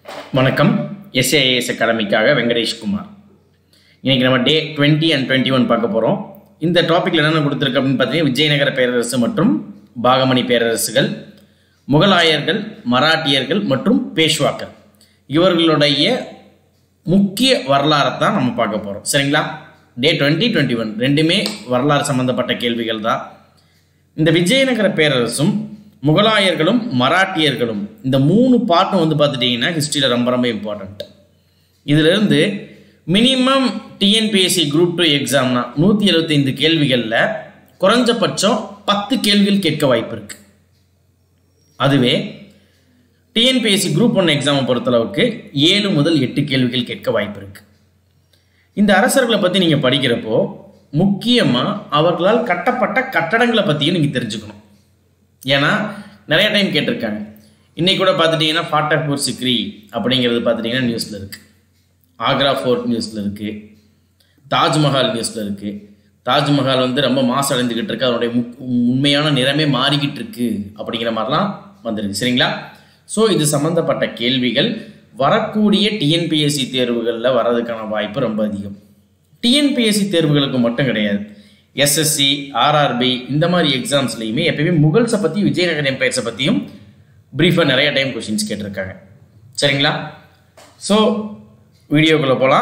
வணக்கம் எஸ்ஏஏஎஸ் அகாடமிக்காக வெங்கடேஷ் குமார் இன்னைக்கு நம்ம day twenty and twenty one பார்க்க போகிறோம் இந்த டாப்பிக்கில் என்னென்ன கொடுத்துருக்கு அப்படின்னு பார்த்தீங்கன்னா விஜயநகர பேரரசு மற்றும் பாகமணி பேரரசுகள் முகலாயர்கள் மராட்டியர்கள் மற்றும் பேஷ்வாக்கள் இவர்களுடைய முக்கிய வரலாறை தான் நம்ம பார்க்க போகிறோம் சரிங்களா டே டுவெண்ட்டி டுவெண்ட்டி ஒன் ரெண்டுமே வரலாறு சம்மந்தப்பட்ட கேள்விகள் தான் இந்த விஜயநகர பேரரசும் முகலாயர்களும் மராட்டியர்களும் இந்த மூணு பார்ட்டும் வந்து பார்த்துட்டிங்கன்னா ஹிஸ்ட்ரியில் ரொம்ப ரொம்ப இம்பார்ட்டண்ட் இதிலிருந்து மினிமம் டிஎன்பிஎஸ்சி குரூப் டூ எக்ஸாம்னா நூற்றி எழுபத்தைந்து கேள்விகளில் குறைஞ்சபட்சம் பத்து கேள்விகள் கேட்க வாய்ப்பு இருக்குது அதுவே டிஎன்பிஎஸ்சி குரூப் ஒன் எக்ஸாமை பொறுத்தளவுக்கு ஏழு முதல் எட்டு கேள்விகள் கேட்க வாய்ப்பு இருக்குது இந்த அரசர்களை பற்றி நீங்கள் படிக்கிறப்போ முக்கியமாக அவர்களால் கட்டப்பட்ட கட்டடங்களை பற்றியும் நீங்கள் தெரிஞ்சுக்கணும் ஏன்னா நிறைய டைம் கேட்டிருக்காங்க இன்னைக்கு கூட பார்த்துட்டிங்கன்னா ஃபாட்டாபூர் சிக்ரி அப்படிங்கிறது பார்த்துட்டிங்கன்னா நியூஸில் இருக்குது ஆக்ரா ஃபோர்ட் நியூஸில் இருக்குது தாஜ்மஹால் நியூஸில் இருக்குது தாஜ்மஹால் வந்து ரொம்ப மாசடைந்துக்கிட்டு இருக்கு அதனுடைய முக் உண்மையான நிறமே மாறிக்கிட்டு இருக்கு அப்படிங்கிற மாதிரிலாம் வந்துருக்கு சரிங்களா ஸோ இது சம்மந்தப்பட்ட கேள்விகள் வரக்கூடிய டிஎன்பிஎஸ்சி தேர்வுகளில் வர்றதுக்கான வாய்ப்பு ரொம்ப அதிகம் டிஎன்பிஎஸ்சி தேர்வுகளுக்கு மட்டும் கிடையாது எஸ்எஸ்சி ஆர்ஆர்பி இந்த மாதிரி எக்ஸாம்ஸ்லையுமே எப்பயுமே முகல்ஸை பற்றி விஜயநகர் எம்பையர்ஸை பற்றியும் ப்ரீஃபாக நிறைய டைம் கொஷின்ஸ் கேட்டிருக்காங்க சரிங்களா ஸோ வீடியோக்குள்ளே போகலாம்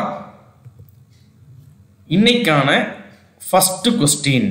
இன்னைக்கான first question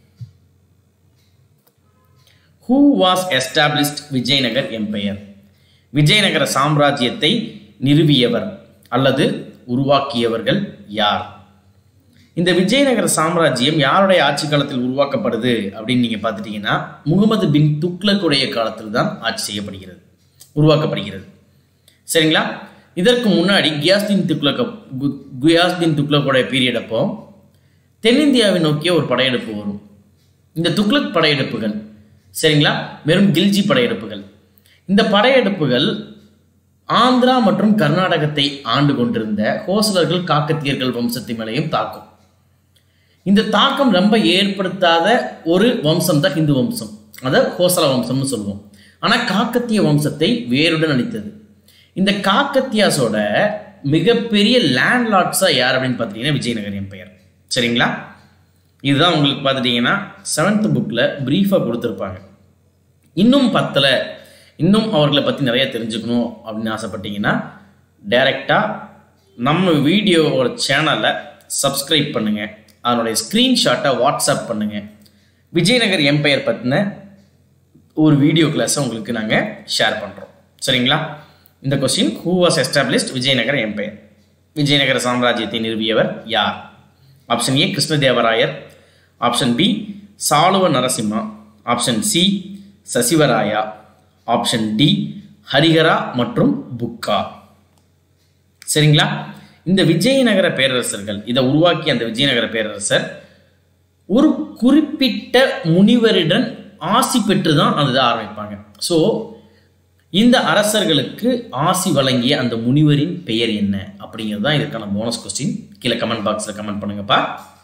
who was established Vijayanagar empire Vijayanagara சாம்ராஜ்யத்தை நிறுவியவர் அல்லது உருவாக்கியவர்கள் யார் இந்த விஜயநகர சாம்ராஜ்யம் யாருடைய ஆட்சி காலத்தில் உருவாக்கப்படுது அப்படின்னு நீங்கள் பார்த்துட்டீங்கன்னா முகமது பின் துக்ளக்குடைய காலத்தில் தான் ஆட்சி செய்யப்படுகிறது உருவாக்கப்படுகிறது சரிங்களா இதற்கு முன்னாடி கியாஸ்தீன் துக்ளக் கியாஸ்தீன் துக்ளக்குடைய பீரியட் அப்போ தென்னிந்தியாவை நோக்கிய ஒரு படையெடுப்பு வரும் இந்த துக்ளக் படையெடுப்புகள் சரிங்களா வெறும் கில்ஜி படையெடுப்புகள் இந்த படையெடுப்புகள் ஆந்திரா மற்றும் கர்நாடகத்தை ஆண்டு கொண்டிருந்த ஹோசலர்கள் காக்கத்தியர்கள் வம்சத்தின் மேலையும் தாக்கும் இந்த தாக்கம் ரொம்ப ஏற்படுத்தாத ஒரு வம்சம் தான் ஹிந்து வம்சம் அதை ஹோசல வம்சம்னு சொல்லுவோம் ஆனால் காக்கத்திய வம்சத்தை வேருடன் அளித்தது இந்த காக்கத்தியாஸோட மிகப்பெரிய லேண்ட்லார்ட்ஸாக யார் அப்படின்னு பார்த்தீங்கன்னா விஜயநகர் எம்பையர் சரிங்களா இதுதான் உங்களுக்கு பார்த்துட்டிங்கன்னா செவன்த் புக்கில் ப்ரீஃபாக கொடுத்துருப்பாங்க இன்னும் பத்தில் இன்னும் அவர்களை பற்றி நிறைய தெரிஞ்சுக்கணும் அப்படின்னு ஆசைப்பட்டீங்கன்னா டைரெக்டாக நம்ம வீடியோவோட சேனலை சப்ஸ்கிரைப் பண்ணுங்கள் அதனுடைய ஸ்க்ரீன்ஷாட்டை வாட்ஸ்அப் பண்ணுங்கள் விஜயநகர் எம்பையர் பற்றின ஒரு வீடியோ கிளாஸை உங்களுக்கு நாங்கள் ஷேர் பண்ணுறோம் சரிங்களா இந்த question who was established Vijayanagara empire Vijayanagara சாம்ராஜ்யத்தை நிறுவியவர் யார் option A Krishnadevarayar option B Saluva Narasimha option C Sasivaraya option D Harihara மற்றும் புக்கா சரிங்களா இந்த விஜயநகர பேரரசர்கள் இதை உருவாக்கிய அந்த விஜயநகர பேரரசர் ஒரு குறிப்பிட்ட முனிவரிடம் ஆசி பெற்று தான் அந்த இதை ஆரம்பிப்பாங்க ஸோ இந்த அரசர்களுக்கு ஆசி வழங்கிய அந்த முனிவரின் பெயர் என்ன அப்படிங்கிறது தான் இதற்கான போனஸ் கொஸ்டின் கீழே கமெண்ட் பாக்ஸில் கமெண்ட் பண்ணுங்கப்பா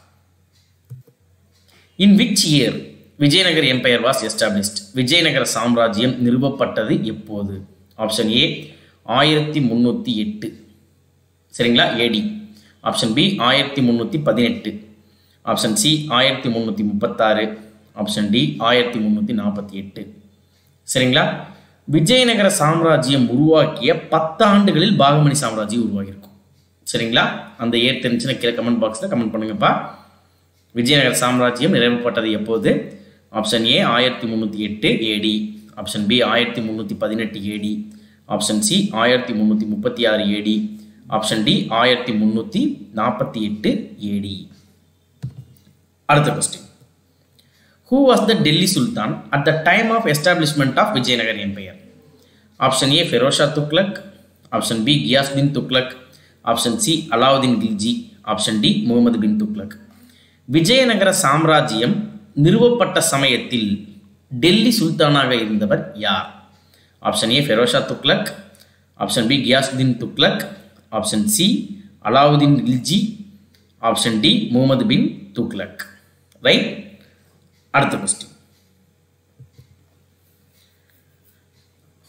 in which year Vijayanagar empire was established Vijayanagara சாம்ராஜ்யம் நிறுவப்பட்டது எப்போது ஆப்ஷன் ஏ ஆயிரத்தி முந்நூற்றி எட்டு சரிங்களா ஏடி ஆப்ஷன் பி ஆயிரத்தி முந்நூற்றி பதினெட்டு ஆப்ஷன் சி ஆயிரத்தி முந்நூற்றி முப்பத்தாறு ஆப்ஷன் டி ஆயிரத்தி முந்நூற்றி நாற்பத்தி எட்டு சரிங்களா விஜயநகர சாம்ராஜ்யம் உருவாக்கிய பத்தாண்டுகளில் பாகமணி சாம்ராஜ்யம் உருவாகியிருக்கும் சரிங்களா அந்த ஏர் தெரிஞ்சுன்னா கீழே கமெண்ட் பாக்ஸில் கமெண்ட் பண்ணுங்கப்பா விஜயநகர சாம்ராஜ்யம் நிறைவுப்பட்டது எப்போது ஆப்ஷன் ஏ ஆயிரத்தி முந்நூற்றி எட்டு ஏடி ஆப்ஷன் பி ஆயிரத்தி முந்நூற்றி பதினெட்டு ஏடி ஆப்ஷன் சி ஆயிரத்தி முந்நூற்றி முப்பத்தி ஆறு ஏடி ஆப்ஷன் டி ஆயிரத்தி முந்நூற்றி நாற்பத்தி எட்டு ஏடி அடுத்த question who was the Delhi sultan at the time of establishment of Vijayanagar empire option A Feroz Shah Tughlaq option B Ghiyasuddin Tughlaq option C Alauddin Khilji option D Muhammad bin Tughlaq Vijayanagara சாம்ராஜ்யம் நிறுவப்பட்ட சமயத்தில் டெல்லி சுல்தானாக இருந்தவர் யார் option A Feroz Shah Tughlaq option B Ghiyasuddin Tughlaq option C Alauddin Khilji option D Muhammad bin Tughlaq right அடுத்த question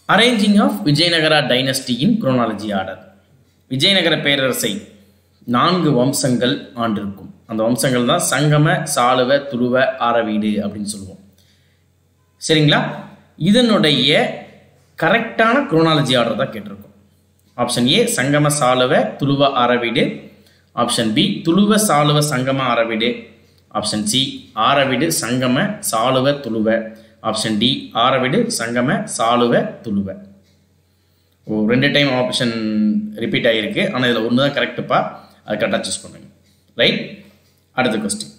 arranging of Vijayanagara dynasty in chronology order Vijayanagara பேரரசை நான்கு வம்சங்கள் ஆண்டிருக்கும் அந்த வம்சங்கள் தான் சங்கம சாளுவ துளுவ ஆரவீடு அப்படின்னு சொல்லுவோம் சரிங்களா இதனுடைய கரெக்டான குரோனாலஜி ஆர்டர் தான் கேட்டிருக்கோம் option A Sangama Saluva Tuluva Aravidu option B Tuluva Saluva Sangama Aravidu option C Aravidu Sangama Saluva Tuluva option D Aravidu Sangama Saluva Tuluva ஓ ரெண்டு டைம் ஆப்ஷன் ரிப்பீட் ஆகிருக்கு ஆனால் இதில் ஒன்று தான் கரெக்டுப்பா அது கரெக்டாக சூஸ் பண்ணுங்க ரைட் அடுத்த கொஸ்டின்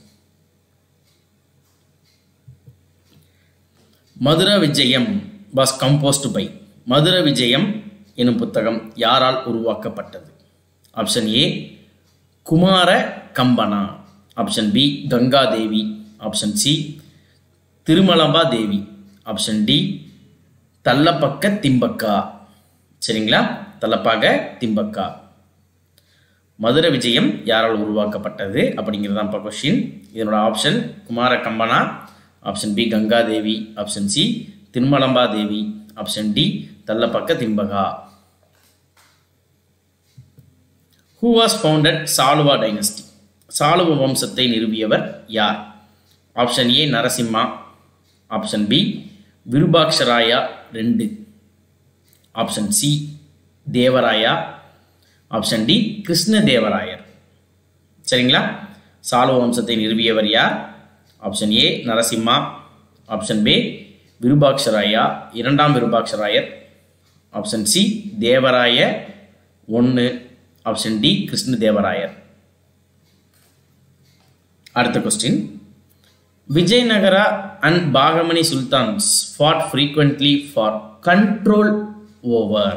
மதுர விஜயம் வாஸ் கம்போஸ்ட் பை மதுர விஜயம் எனும் புத்தகம் யாரால் உருவாக்கப்பட்டது option A Kumara Kampana option B Gangadevi option C Tirumalamba Devi option D Tallapaka Timmakka சரிங்களா தள்ளப்பாக திம்பக்கா மதுர விஜயம் யாரால் உருவாக்கப்பட்டது அப்படிங்கிறது தான் இப்போ கொஷின் இதனோட option Kumara Kampana option B Gangadevi option C Tirumalamba Devi option D Tallapaka Timmakka who was founded Saluva dynasty Saluva வம்சத்தை நிறுவியவர் யார் option A Narasimha option B Virupaksharaya ரெண்டு option C Devaraya option D Krishnadevarayar சரிங்களா சாலுவ வம்சத்தை நிறுவியவர் யார் option A Narasimha option B Virupaksharaya இரண்டாம் விருபாக்ஷராயர் ஆப்ஷன் சி தேவராய ஒன்று ஆப்ஷன் டி கிருஷ்ணதேவராயர் அடுத்த question Vijayanagara and Bahmani sultans fought frequently for control over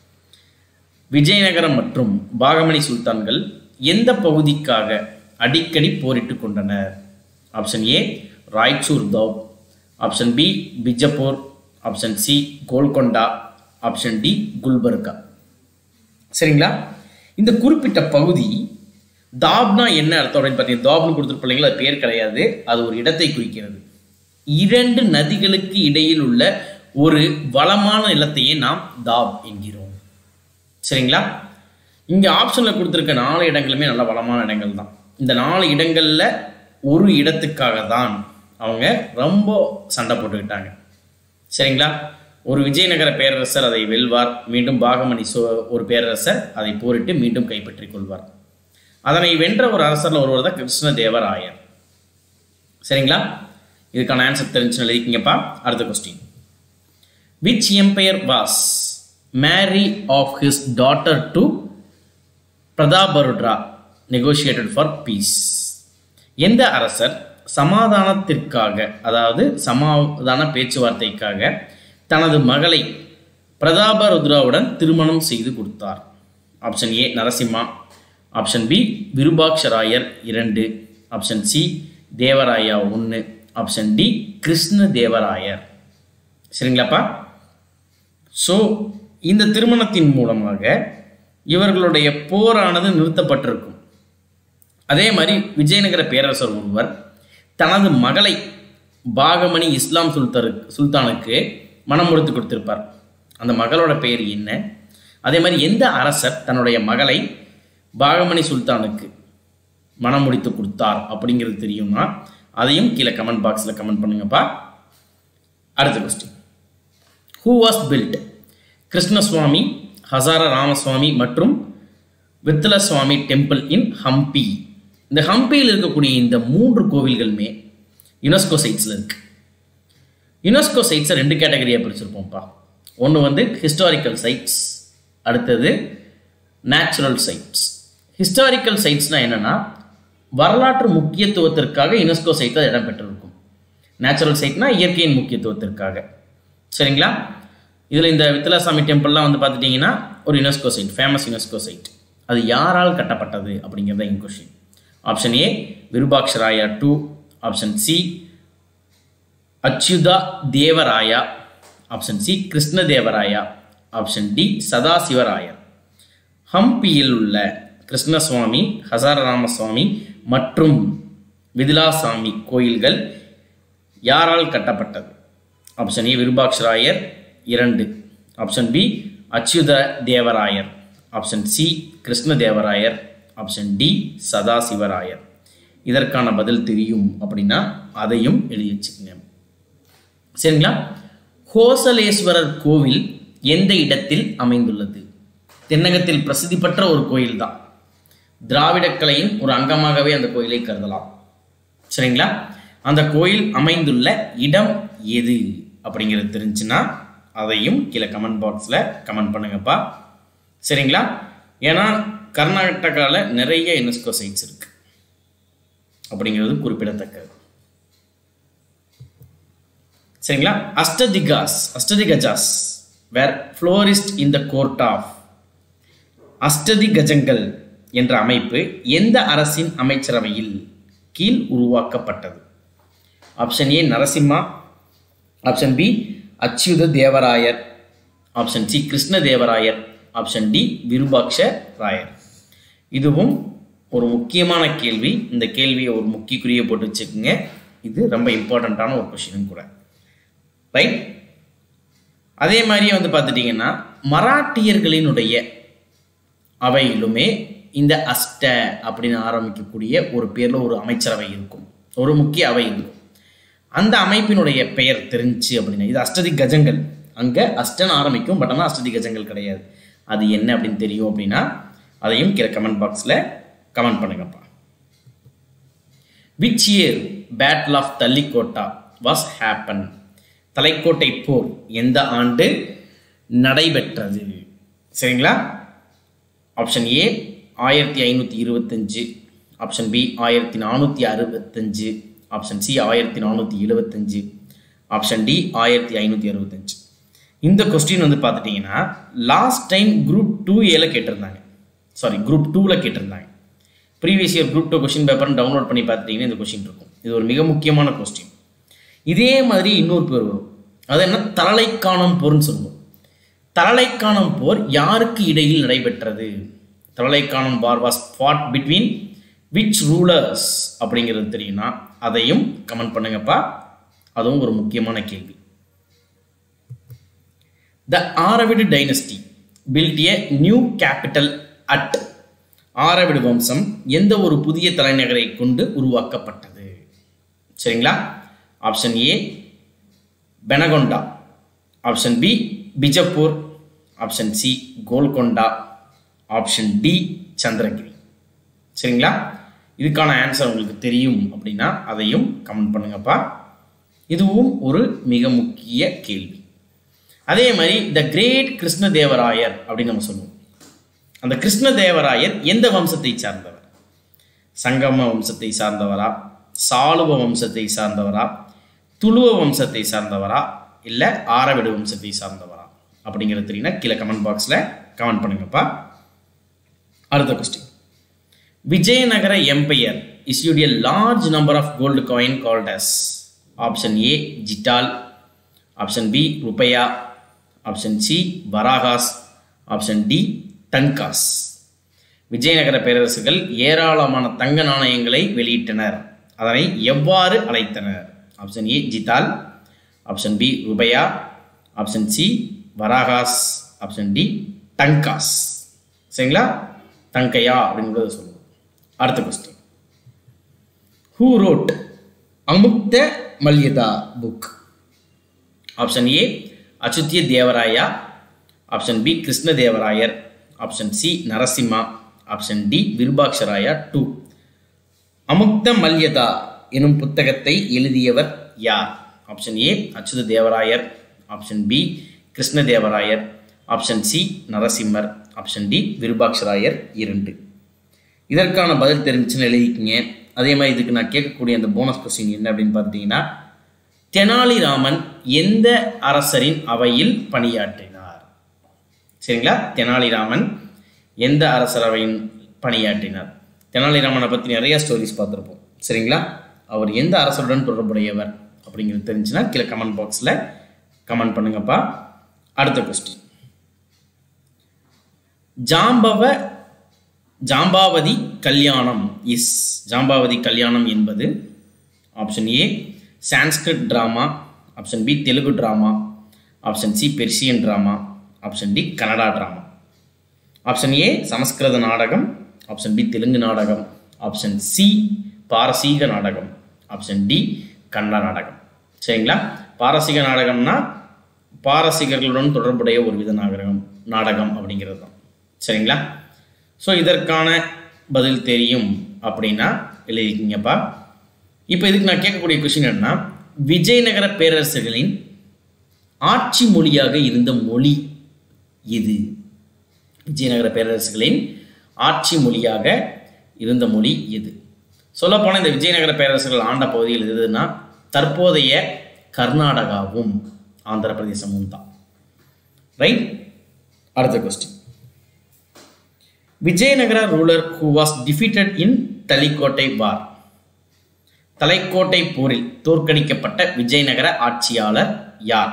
Vijayanagaram மற்றும் பாகமணி சுல்தான்கள் எந்த பகுதிக்காக அடிக்கடி போரிட்டு கொண்டனர் ஆப்ஷன் ஏ ராய்ச்சூர் தவ் option B Bijapur option C Golconda option D Gulbarga சரிங்களா இந்த குறிப்பிட்ட பகுதி தாப்னா என்ன அர்த்தம் அப்படின்னு பார்த்தீங்கன்னா தாப்னு கொடுத்துருப்பிள்ளைங்களா அது பேர் கிடையாது அது ஒரு இடத்தை குறிக்கிறது இரண்டு நதிகளுக்கு இடையில் உள்ள ஒரு வளமான நிலத்தையே நாம் தாப் என்கிறோம் சரிங்களா இங்கே ஆப்ஷனில் கொடுத்துருக்க நாலு இடங்களுமே நல்ல வளமான இடங்கள் தான் இந்த நாலு இடங்களில் ஒரு இடத்துக்காக தான் அவங்க ரொம்ப சண்டை போட்டுக்கிட்டாங்க சரிங்களா ஒரு விஜயநகர பேரரசர் அதை வெல்வார் மீண்டும் பாகமணி சோ ஒரு பேரரசர் அதை போரிட்டு மீண்டும் கைப்பற்றிக் கொள்வார் அதனை வென்ற ஒரு அரசரில் ஒருவர் தான் கிருஷ்ணதேவராயர் சரிங்களா இதுக்கான ஆன்சர் தெரிஞ்சுன்னு எழுதிக்கிங்கப்பா அடுத்த question which empire was marry off his daughter to Prataparudra negotiated for peace எந்த அரசர் சமாதானத்திற்காக அதாவது சமாதான பேச்சுவார்த்தைக்காக தனது மகளை பிரதாபருத்ராவுடன் திருமணம் செய்து கொடுத்தார் option A Narasimha option B Virupaksharayar இரண்டு ஆப்ஷன் சி தேவராயா ஒன்று ஆப்ஷன் டி கிருஷ்ண தேவராயர் சரிங்களாப்பா ஸோ இந்த திருமணத்தின் மூலமாக இவர்களுடைய போரானது நிறுத்தப்பட்டிருக்கும் அதே மாதிரி விஜயநகர பேரரசர் ஒருவர் தனது மகளை பாகமணி இஸ்லாம் சுல்தரு சுல்தானுக்கு மனம் முடித்து கொடுத்திருப்பார் அந்த மகளோட பெயர் என்ன அதே மாதிரி எந்த அரசர் தன்னுடைய மகளை பாகமணி சுல்தானுக்கு மனம் முடித்து கொடுத்தார் அப்படிங்கிறது தெரியும்னா அதையும் கீழே கமெண்ட் பாக்ஸில் கமெண்ட் பண்ணுங்கப்பா அடுத்த question who was built Krishnaswamy Hazara Ramaswamy மற்றும் வித்தல சுவாமி டெம்பிள் இன் ஹம்பி இந்த ஹம்பியில் இருக்கக்கூடிய இந்த மூன்று கோவில்களுமே யுனெஸ்கோ சைட்ஸில் இருக்கு யுனெஸ்கோ சைட்ஸை ரெண்டு கேட்டகரியாக பிரிச்சிருப்போம்ப்பா ஒன்று வந்து ஹிஸ்டாரிக்கல் சைட்ஸ் அடுத்தது நேச்சுரல் சைட்ஸ் ஹிஸ்டாரிக்கல் சைட்ஸ்னால் என்னென்னா வரலாற்று முக்கியத்துவத்திற்காக யுனெஸ்கோ சைட்டில் இடம் பெற்றிருக்கும் நேச்சுரல் சைட்னா இயற்கையின் முக்கியத்துவத்திற்காக சரிங்களா இதில் இந்த வித்தலாசாமி டெம்பிள்லாம் வந்து பார்த்துட்டிங்கன்னா ஒரு UNESCO site famous UNESCO site அது யாரால் கட்டப்பட்டது அப்படிங்கிறத என் question option A Virupaksharaya two option C Achutha Devaraya option C Krishnadevaraya option D Sadashivarayar ஹம்பியில் உள்ள கிருஷ்ணசுவாமி ஹசாரராமசுவாமி மற்றும் விதிலாசாமி கோயில்கள் யாரால் கட்டப்பட்டது ஆப்ஷன் ஏ விருபாக்ஷராயர் இரண்டு option B Achutha Devarayar option C Krishna Devarayar option D Sadashivarayar இதற்கான பதில் தெரியும் அப்படின்னா அதையும் எழுதி வச்சுக்கோங்க சரிங்களா கோசலேஸ்வரர் கோவில் எந்த இடத்தில் அமைந்துள்ளது தென்னகத்தில் பிரசித்தி பெற்ற ஒரு கோயில் தான் திராவிடக் கலையின் ஒரு அங்கமாகவே அந்த கோயிலை கருதலாம் சரிங்களா அந்த கோயில் அமைந்துள்ள இடம் எது அப்படிங்கிறது தெரிஞ்சுன்னா அதையும் கீழே கமெண்ட் பாக்ஸில் கமெண்ட் பண்ணுங்கப்பா சரிங்களா ஏன்னா கர்நாடகாவில் நிறைய யுனெஸ்கோ சைட்ஸ் இருக்கு அப்படிங்கிறது குறிப்பிடத்தக்கது சரிங்களா அஷ்டதிகாஸ் அஷ்டதிகஜாஸ் வேர் ஃப்ளோரிஸ்ட் இன் த கோர்ட் ஆஃப் அஷ்டதி கஜங்கள் என்ற அமைப்பு எந்த அரசின் அமைச்சரவையில் கீழ் உருவாக்கப்பட்டது option A Narasimha option B Achutha Devarayar option C Krishna Devarayar option D Virupaksha Rayar இதுவும் ஒரு முக்கியமான கேள்வி இந்த கேள்வியை ஒரு முக்கிய குறியை போட்டு வச்சுக்கோங்க இது ரொம்ப இம்பார்ட்டண்ட்டான ஒரு கொஷினும் கூட ரைட் அதே மாதிரியே வந்து பார்த்துட்டிங்கன்னா மராட்டியர்களினுடைய அவையிலுமே இந்த அஷ்ட அப்படின்னு ஆரம்பிக்கக்கூடிய ஒரு பேரில் ஒரு அமைச்சரவை இருக்கும் ஒரு முக்கிய அவை இருக்கும் அந்த அமைப்பினுடைய பெயர் தெரிஞ்சு அப்படின்னா இது அஷ்டதி கஜங்கள் அங்கே அஷ்டன் ஆரம்பிக்கும் பட் ஆனால் அஷ்டதி கஜங்கள் கிடையாது அது என்ன அப்படின்னு தெரியும் அப்படின்னா அதையும் கீழே கமெண்ட் பாக்ஸில் கமெண்ட் பண்ணுங்கப்பா which year battle of Talikota was happen Thalaikottai போர் எந்த ஆண்டு நடைபெற்றது சரிங்களா ஆப்ஷன் ஏ ஆயிரத்தி ஐநூற்றி இருபத்தஞ்சு ஆப்ஷன் பி ஆயிரத்தி நானூற்றி அறுபத்தஞ்சு ஆப்ஷன் சி ஆயிரத்தி நானூற்றி எழுபத்தஞ்சு ஆப்ஷன் டி ஆயிரத்தி ஐநூற்றி அறுபத்தஞ்சு இந்த கொஸ்டின் வந்து பார்த்துட்டிங்கன்னா லாஸ்ட் டைம் குரூப் டூ ஏல கேட்டிருந்தாங்க சாரி குரூப் டூவில் கேட்டிருந்தாங்க previous year group two question பேப்பர்னு டவுன்லோட் பண்ணி பார்த்துட்டிங்கன்னா இந்த கொஸ்டின் இருக்கும் இது ஒரு மிக முக்கியமான கொஸ்டின் இதே மாதிரி இன்னொரு பேர் வரும் அது என்ன தலலைக்கானம் போர்னு சொல்லுவோம் தலலைக்கானம் போர் யாருக்கு இடையில் நடைபெற்றது தலலைக்கானம் war was fought between which rulers அப்படிங்கிறது தெரியும்னா அதையும் கமெண்ட் பண்ணுங்கப்பா அதுவும் ஒரு முக்கியமான கேள்வி the Aravidu dynasty built a new capital at Aravidu வம்சம் எந்த ஒரு புதிய தலைநகரை கொண்டு உருவாக்கப்பட்டது சரிங்களா option A Penukonda option B Bijapur option C Golconda option D Chandragiri சரிங்களா இதுக்கான ஆன்சர் உங்களுக்கு தெரியும் அப்படின்னா அதையும் கமெண்ட் பண்ணுங்கப்பா இதுவும் ஒரு மிக முக்கிய கேள்வி அதே மாதிரி த கிரேட் கிருஷ்ணதேவராயர் அப்படின்னு நம்ம சொல்லுவோம் அந்த கிருஷ்ணதேவராயர் எந்த வம்சத்தை சார்ந்தவர் சங்கம வம்சத்தை சார்ந்தவரா சாளுவ வம்சத்தை சார்ந்தவரா துளுவ வம்சத்தை சார்ந்தவரா இல்லை ஆரவிடு வம்சத்தை சார்ந்தவரா அப்படிங்கிறது தெரியுன்னா கீழே கமெண்ட் பாக்ஸில் கமெண்ட் பண்ணுங்கப்பா அடுத்த question Vijayanagara empire issued a large number of gold coin called as option A Jital option B Rupaiya option C Varahas option D Tankas Vijayanagara பேரரசுகள் ஏராளமான தங்க நாணயங்களை வெளியிட்டனர் அதனை எவ்வாறு அழைத்தனர் option A Jital option B Rupaiya option C Varahas option D Tankas சரிங்களா டங்கையா அப்படிங்கிறத சொல்லுவோம் அடுத்த question who wrote Amuktamalyada book option A Achyuta Devaraya option B Krishnadevarayar option C Narasimha option D Virupaksharaya two Amuktamalyada எனும் புத்தகத்தை எழுதியவர் யார் option A Achyuta Devarayar option B Krishnadevarayar option C Narasimhar option D Virupaksharayar இரண்டு இதற்கான பதில் தெரிஞ்சுன்னு எழுதிக்கிங்க அதே மாதிரி இதுக்கு நான் கேட்கக்கூடிய அந்த போனஸ் கொஸ்டின் என்ன அப்படின்னு பார்த்தீங்கன்னா தெனாலிராமன் எந்த அரசரின் அவையில் பணியாற்றினார் சரிங்களா தெனாலிராமன் எந்த அரசரவையின் பணியாற்றினார் தெனாலிராமனை பற்றி நிறைய ஸ்டோரிஸ் பார்த்துருப்போம் சரிங்களா அவர் எந்த அரசருடன் தொடர்புடையவர் அப்படிங்கிறது தெரிஞ்சுன்னா கீழே கமெண்ட் பாக்ஸில் கமெண்ட் பண்ணுங்கப்பா அடுத்த கொஸ்டின் ஜாம்பவ ஜாம்பாவதி கல்யாணம் இஸ் ஜாம்பாவதி கல்யாணம் என்பது option A Sanskrit drama option B Telugu drama option C Persian drama option D Kannada drama option A சமஸ்கிருத நாடகம் ஆப்ஷன் பி தெலுங்கு நாடகம் ஆப்ஷன் சி பாரசீக நாடகம் ஆப்ஷன் டி கன்னட நாடகம் சரிங்களா பாரசீக நாடகம்னா பாரசீகர்களுடன் தொடர்புடைய ஒரு வித நாடகம் நாடகம் அப்படிங்கிறது தான் சரிங்களா ஸோ இதற்கான பதில் தெரியும் அப்படின்னா எழுதிக்கிங்கப்பா இப்போ இதுக்கு நான் கேட்கக்கூடிய கொஷின் என்னன்னா விஜயநகர பேரரசர்களின் ஆட்சி மொழியாக இருந்த மொழி இது விஜயநகர பேரரசுகளின் ஆட்சி மொழியாக இருந்த மொழி எது சொல்லப்போனால் இந்த விஜயநகர பேரரசுகள் ஆண்ட பகுதியில் எதுனா தற்போதைய கர்நாடகாவும் ஆந்திர பிரதேசமும் தான் ரைட் அடுத்த question Vijayanagara ruler who was defeated in Talikota war Talaikottai போரில் தோற்கடிக்கப்பட்ட விஜயநகர ஆட்சியாளர் யார்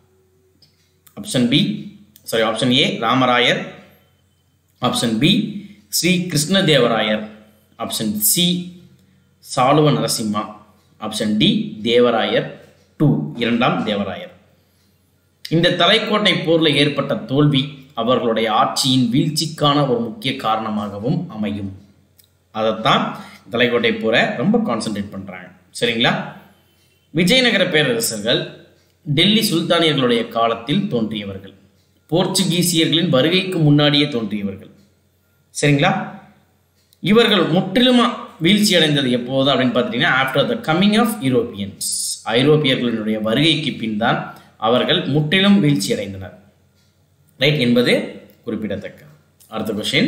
option B sorry option A Ramarayar option B Sri Krishnadevarayar option C Saluva Narasimha option D Devarayar two இரண்டாம் தேவராயர் இந்த தலைக்கோட்டை போரில் ஏற்பட்ட தோல்வி அவர்களுடைய ஆட்சியின் வீழ்ச்சிக்கான ஒரு முக்கிய காரணமாகவும் அமையும் அதைத்தான் தலைக்கோட்டை போரை ரொம்ப கான்சென்ட்ரேட் பண்ணுறாங்க சரிங்களா விஜயநகர பேரரசர்கள் டெல்லி சுல்தானியர்களுடைய காலத்தில் தோன்றியவர்கள் போர்ச்சுகீசியர்களின் வருகைக்கு முன்னாடியே தோன்றியவர்கள் சரிங்களா இவர்கள் முற்றிலுமா வீழ்ச்சி அடைந்தது எப்போது அப்படின்னு பார்த்துட்டீங்கன்னா after the coming of Europeans ஐரோப்பியர்களுடைய வருகைக்கு பின் தான் அவர்கள் முற்றிலும் வீழ்ச்சி அடைந்தனர் ரைட் என்பது குறிப்பிடத்தக்க அடுத்த question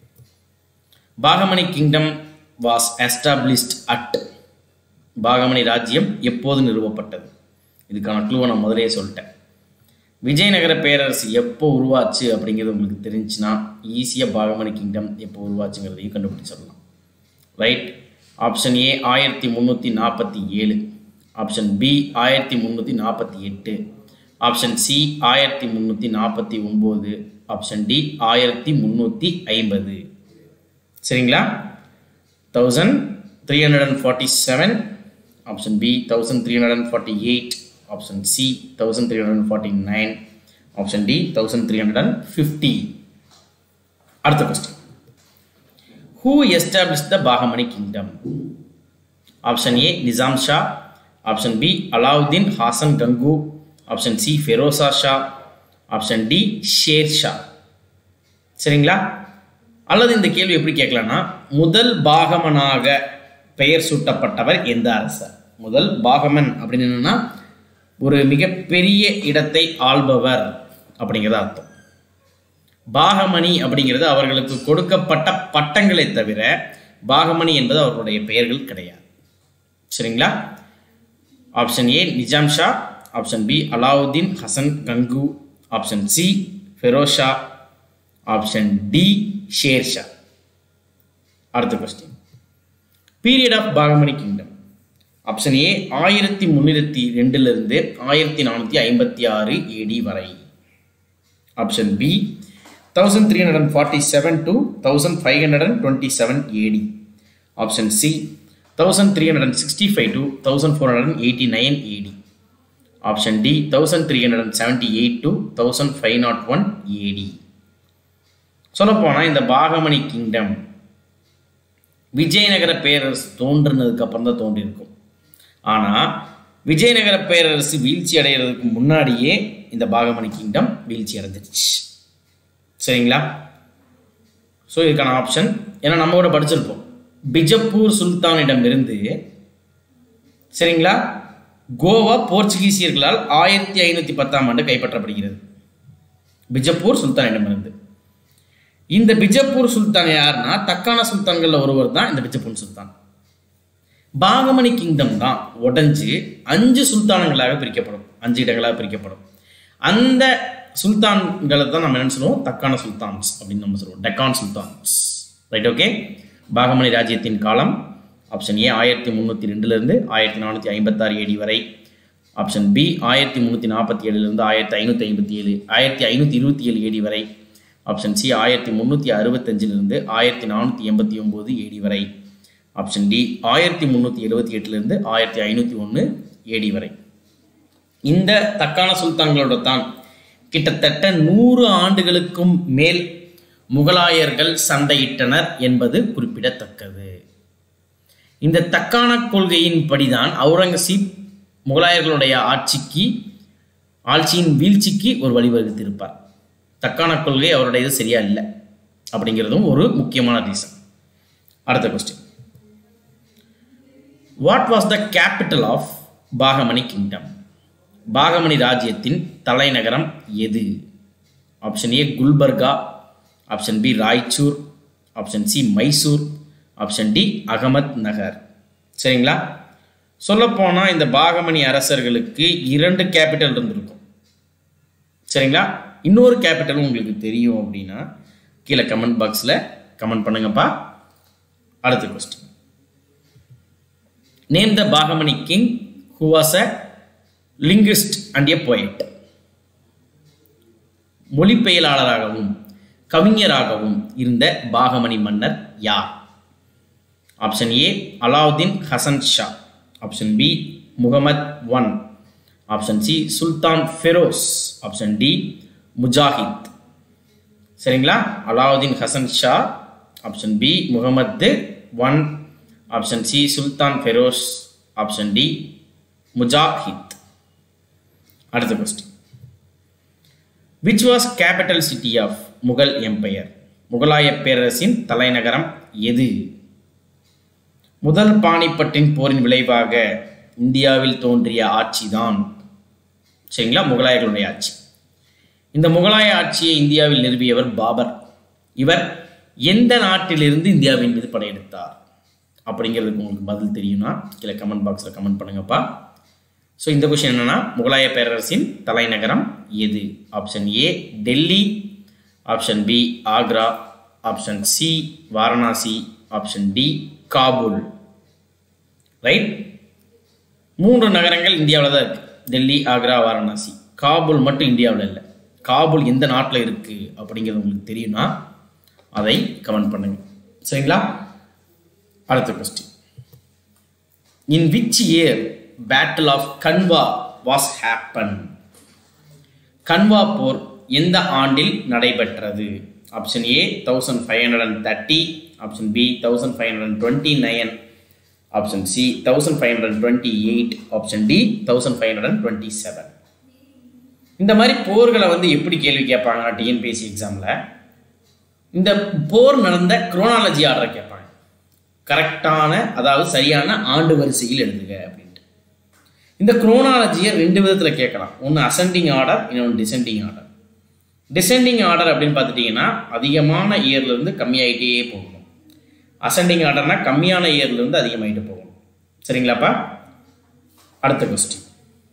Bahmani kingdom was established at Bahmani ராஜ்யம் எப்போது நிறுவப்பட்டது இதுக்கான க்ளூவை நான் முதலே சொல்லிட்டேன் விஜயநகர பேரரசு எப்போ உருவாச்சு அப்படிங்கிறது உங்களுக்கு தெரிஞ்சுன்னா ஈஸியாக பாகமணி கிங்டம் எப்போ உருவாச்சுங்கிறதையும் கண்டுபிடிச்சிடலாம் ரைட் ஆப்ஷன் ஏ ஆயிரத்தி முந்நூற்றி நாற்பத்தி ஏழு ஆப்ஷன் பி ஆயிரத்தி முந்நூற்றி நாற்பத்தி எட்டு ஆப்ஷன் சி ஆயிரத்தி முந்நூற்றி நாற்பத்தி ஒம்பது ஆப்ஷன் டி ஆயிரத்தி முந்நூற்றி ஐம்பது சரிங்களா thousand three hundred and forty seven option B thousand three hundred and forty eight option C thousand three hundred and forty nine option D thousand three hundred and fifty அடுத்த question who establish the Bahmani kingdom option A Nizam Shah option B Alauddin Hasan Gangu option C Feroza Shah option D Sher Shah சரிங்களா அல்லது இந்த கேள்வி எப்படி கேட்கலாம்னா முதல் பாகமனாக பெயர் சூட்டப்பட்டவர் எந்த அரசர் முதல் பாகமன் அப்படின்னு என்னன்னா ஒரு மிகப்பெரிய இடத்தை ஆள்பவர் அப்படிங்கிறது அர்த்தம் பாகமணி அப்படிங்கிறது அவர்களுக்கு கொடுக்கப்பட்ட பட்டங்களை தவிர பாகமணி என்பது அவர்களுடைய பெயர்கள் கிடையாது சரிங்களா option A Nizam Shah option B Alauddin Hasan Gangu option C Ferozshah option D Sher Shah அடுத்த question period of Bahmani kingdom option A ஆயிரத்தி முந்நூற்றி ரெண்டுலேருந்து ஆயிரத்தி நானூற்றி ஐம்பத்தி ஆறு ஏடி வரை option B thousand three hundred and forty seven to thousand five hundred and twenty seven AD option C thousand three hundred and sixty five to thousand four hundred and eighty nine AD option D thousand three hundred and seventy eight to thousand five nought one AD சொல்லப்போனால் இந்த பாகமணி kingdom Vijayanagara பேரரசு தோன்றுனதுக்கு அப்புறம் தான் தோன்றியிருக்கும் ஆனால் விஜயநகர பேரரசு வீழ்ச்சி அடைகிறதுக்கு முன்னாடியே இந்த பாகமணி kingdom வீழ்ச்சி அடைஞ்சிருச்சு சரிங்களா ஸோ இதுக்கான ஆப்ஷன் ஏன்னா நம்ம கூட படிச்சிருப்போம் பிஜப்பூர் சுல்தானிடமிருந்து சரிங்களா கோவா போர்ச்சுகீசியர்களால் ஆயிரத்தி ஐநூற்றி பத்தாம் ஆண்டு கைப்பற்றப்படுகிறது பிஜப்பூர் சுல்தானிடமிருந்து இந்த பிஜப்பூர் சுல்தான் யாருன்னா தக்கான சுல்தான்களில் ஒருவர் தான் இந்த பிஜப்பூர் சுல்தான் பாகமணி கிங்டம் தான் உடஞ்சு அஞ்சு சுல்தானங்களாக பிரிக்கப்படும் அஞ்சு இடங்களாக பிரிக்கப்படும் அந்த சுல்தான்களை தான் நம்ம என்ன சொல்லுவோம் தக்கான சுல்தான்ஸ் அப்படின்னு நம்ம சொல்லுவோம் Deccan sultans right okay Bahmani ராஜ்யத்தின் காலம் ஆப்ஷன் ஏ ஆயிரத்தி முந்நூற்றி ரெண்டுலேருந்து ஆயிரத்தி நானூற்றி ஐம்பத்தாறு ஏடி வரை ஆப்ஷன் பி ஆயிரத்தி முந்நூற்றி நாற்பத்தி ஏழுலேருந்து ஆயிரத்தி ஐநூற்றி ஐம்பத்தி ஏழு ஆயிரத்தி ஐநூற்றி இருபத்தி ஏழு ஏடி வரை ஆப்ஷன் சி ஆயிரத்தி முந்நூற்றி அறுபத்தஞ்சிலிருந்து ஆயிரத்தி நானூற்றி எண்பத்தி ஒம்பது ஏடி வரை ஆப்ஷன் டி ஆயிரத்தி முந்நூற்றி எழுபத்தி எட்டுலேருந்து ஆயிரத்தி ஐநூற்றி ஒன்று ஏடி வரை இந்த தக்கான சுல்தான்களோட தான் கிட்டத்தட்ட நூறு ஆண்டுகளுக்கும் மேல் முகலாயர்கள் சண்டையிட்டனர் என்பது குறிப்பிடத்தக்கது இந்த தக்கான கொள்கையின் படிதான் அவுரங்கசீப் முகலாயர்களுடைய ஆட்சிக்கு ஆட்சியின் வீழ்ச்சிக்கு ஒரு வழிவகுத்திருப்பார் தக்கான கொள்கை அவருடைய இது சரியா இல்லை அப்படிங்கிறதும் ஒரு முக்கியமான ரீசன் அடுத்த question what was the capital of Bahmani kingdom Bahmani ராஜ்யத்தின் தலைநகரம் எது option A Gulbarga option B Raichur option C Mysore option D Ahmednagar சரிங்களா சொல்லப்போனால் இந்த பாகமணி அரசர்களுக்கு இரண்டு கேபிட்டல் இருந்திருக்கும் சரிங்களா இன்னொரு கேபிட்டலும் உங்களுக்கு தெரியும் அப்படின்னா கீழே கமெண்ட் பாக்ஸில் கமெண்ட் பண்ணுங்கப்பா அடுத்த question name the Bahmani king who was a linguist and a poet மொழிபெயலாளராகவும் கவிஞராகவும் இருந்த பாகமணி மன்னர் யார் option A Alauddin Hasan Shah option B Muhammad one option C Sultan Feroz option D Mujahid சரிங்களா Alauddin Hasan Shah option B Muhammad one option C Sultan Feroz option D Mujahid அடுத்த question which was capital city of Mughal empire முகலாய பேரரசின் தலைநகரம் எது முதல் பானிப்பட்டின் போரின் விளைவாக இந்தியாவில் தோன்றிய ஆட்சிதான் சரிங்களா முகலாயர்களுடைய ஆட்சி இந்த முகலாய ஆட்சியை இந்தியாவில் நிறுவியவர் பாபர் இவர் எந்த நாட்டிலிருந்து இந்தியாவின் மீது படையெடுத்தார் அப்படிங்கிறதுக்கு உங்களுக்கு பதில் தெரியும்னா கீழே கமெண்ட் பாக்ஸில் கமெண்ட் பண்ணுங்கப்பா ஸோ இந்த கொஷின் என்னன்னா முகலாய பேரரசின் தலைநகரம் எது option A Delhi option B Agra option C Varanasi option D Kabul right மூன்று நகரங்கள் இந்தியாவில் தான் இருக்குது டெல்லி ஆக்ரா வாரணாசி காபூல் மட்டும் இந்தியாவில் இல்லை காபூல் எந்த நாட்டில் இருக்குது அப்படிங்கிறது உங்களுக்கு தெரியும்னா அதை கமெண்ட் பண்ணுங்க சரிங்களா அடுத்த question in which year battle of Khanwa was happen Khanwa போர் எந்த ஆண்டில் நடைபெற்றது option A thousand five hundred and thirty option B thousand five hundred and twenty nine option C thousand five hundred twenty eight option D thousand five hundred twenty seven இந்த மாதிரி போர்களை வந்து எப்படி கேள்வி கேட்பாங்க டிஎன்பிஎஸ்சி எக்ஸாமில் இந்த போர் நடந்த குரோனாலஜி ஆர்டரை கேட்பாங்க கரெக்டான அதாவது சரியான ஆண்டு வரிசையில் எழுதுக அப்படின்ட்டு இந்த குரோனாலஜியை ரெண்டு விதத்தில் கேட்கலாம் ஒன்று அசெண்டிங் ஆர்டர் இன்னொன்று டிசெண்டிங் ஆர்டர் டிசெண்டிங் ஆர்டர் அப்படின்னு பார்த்துட்டிங்கன்னா அதிகமான இயர்லேருந்து கம்மியாயிட்டே போகணும் அசெண்டிங் ஆர்டர்னா கம்மியான இயர்லேருந்து அதிகமாகிட்டு போகணும் சரிங்களாப்பா அடுத்த question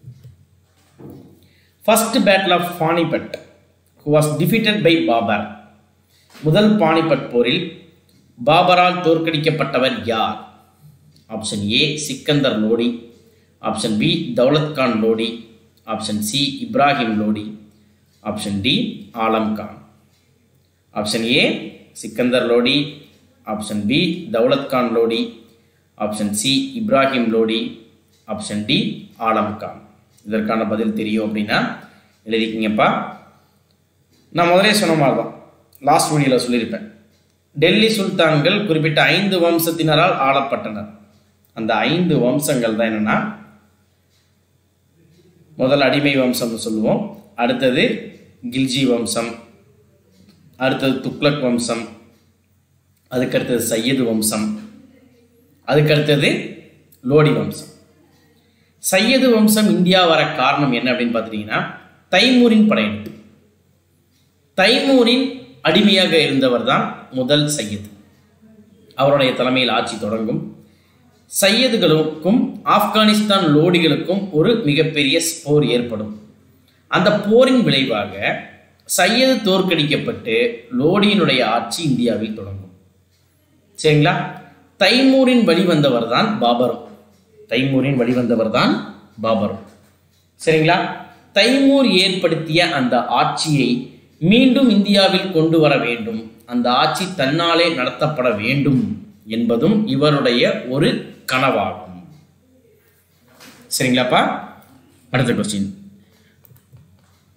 first battle of Panipat who was defeated by Babur முதல் பானிபட் போரில் பாபரால் தோற்கடிக்கப்பட்டவர் யார் option A Sikandar Lodi option B Daulat Khan Lodi option C Ibrahim Lodi option D Alam Khan option A Sikandar Lodi option B Daulat Khan Lodi option C Ibrahim Lodi option D Alam Khan இதற்கான பதில் தெரியும் அப்படின்னா எழுதிக்கிங்கப்பா நான் முதலே சொன்ன மாதிரி தான் லாஸ்ட் வீடியோவில் சொல்லியிருப்பேன் டெல்லி சுல்தான்கள் குறிப்பிட்ட ஐந்து வம்சத்தினரால் ஆளப்பட்டனர் அந்த ஐந்து வம்சங்கள் தான் என்னென்னா முதல் அடிமை வம்சம்னு சொல்லுவோம் அடுத்தது கில்ஜி வம்சம் அடுத்தது துக்ளக் வம்சம் அதுக்கடுத்தது சையது வம்சம் அதுக்கடுத்தது லோடி வம்சம் சையது வம்சம் இந்தியா வர காரணம் என்ன அப்படின்னு பார்த்துட்டிங்கன்னா தைமூரின் படையெடுப்பு தைமூரின் அடிமையாக இருந்தவர் தான் முதல் சையது அவருடைய தலைமையில் ஆட்சி தொடங்கும் சையதுகளுக்கும் ஆப்கானிஸ்தான் லோடிகளுக்கும் ஒரு மிகப்பெரிய போர் ஏற்படும் அந்த போரின் விளைவாக சையது தோற்கடிக்கப்பட்டு லோடியினுடைய ஆட்சி இந்தியாவில் தொடங்கும் சரிங்களா தைமூரின் வழிவந்தவர் தான் பாபரும் தைமூரின் வழிவந்தவர் தான் பாபரும் சரிங்களா தைமூர் ஏற்படுத்திய அந்த ஆட்சியை மீண்டும் இந்தியாவில் கொண்டு வர வேண்டும் அந்த ஆட்சி தன்னாலே நடத்தப்பட வேண்டும் என்பதும் இவருடைய ஒரு கனவாகும் சரிங்களாப்பா அடுத்த கொஸ்டின்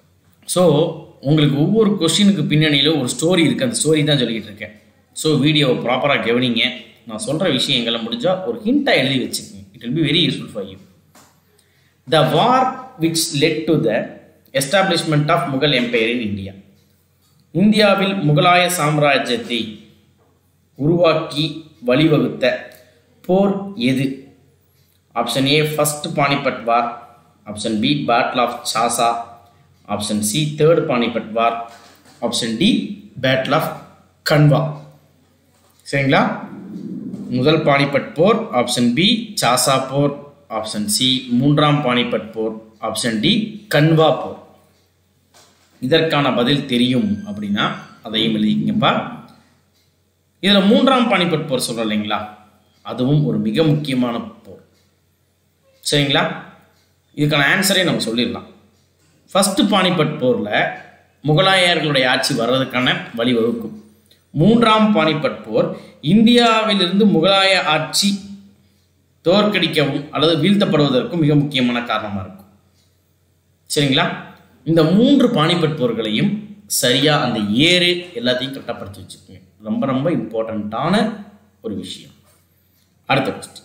ஸோ உங்களுக்கு ஒவ்வொரு கொஷினுக்கு பின்னணியிலும் ஒரு ஸ்டோரி இருக்குது அந்த ஸ்டோரி தான் சொல்லிக்கிட்டு இருக்கேன் ஸோ வீடியோவை ப்ராப்பராக கவனிங்க நான் சொல்கிற விஷயங்களை முடிஞ்சால் ஒரு ஹிண்ட்டாக எழுதி வச்சுக்கோங்க it will be very useful for you the war which led to the establishment of Mughal empire in India இந்தியாவில் முகலாய சாம்ராஜ்யத்தை உருவாக்கி வழிவகுத்த போர் எது option A first Panipat war option B battle of Chausa option C third Panipat war option D battle of Khanwa சரிங்களா முதல் பானிபட் போர் ஆப்ஷன் பி சாசா போர் ஆப்ஷன் சி மூன்றாம் பானிபட் போர் ஆப்ஷன் டி கன்வா போர் இதற்கான பதில் தெரியும் அப்படின்னா அதையும் எழுதிக்கங்கப்பா இதில் மூன்றாம் பானிபட் போர் சொல்கிறோம் இல்லைங்களா அதுவும் ஒரு மிக முக்கியமான போர் சரிங்களா இதுக்கான ஆன்சரே நம்ம சொல்லிடலாம் ஃபஸ்ட்டு பானிபட் போரில் முகலாயர்களுடைய ஆட்சி வர்றதுக்கான வழிவகுக்கும் மூன்றாம் பானிபட் போர் இந்தியாவிலிருந்து முகலாய ஆட்சி தோற்கடிக்கவும் அல்லது வீழ்த்தப்படுவதற்கும் மிக முக்கியமான காரணமாக இருக்கும் சரிங்களா இந்த மூன்று பானிபட் போர்களையும் சரியாக அந்த ஏறு எல்லாத்தையும் கட்டப்படுத்தி வச்சுக்கோங்க ரொம்ப ரொம்ப இம்பார்ட்டண்ட்டான ஒரு விஷயம் அடுத்த question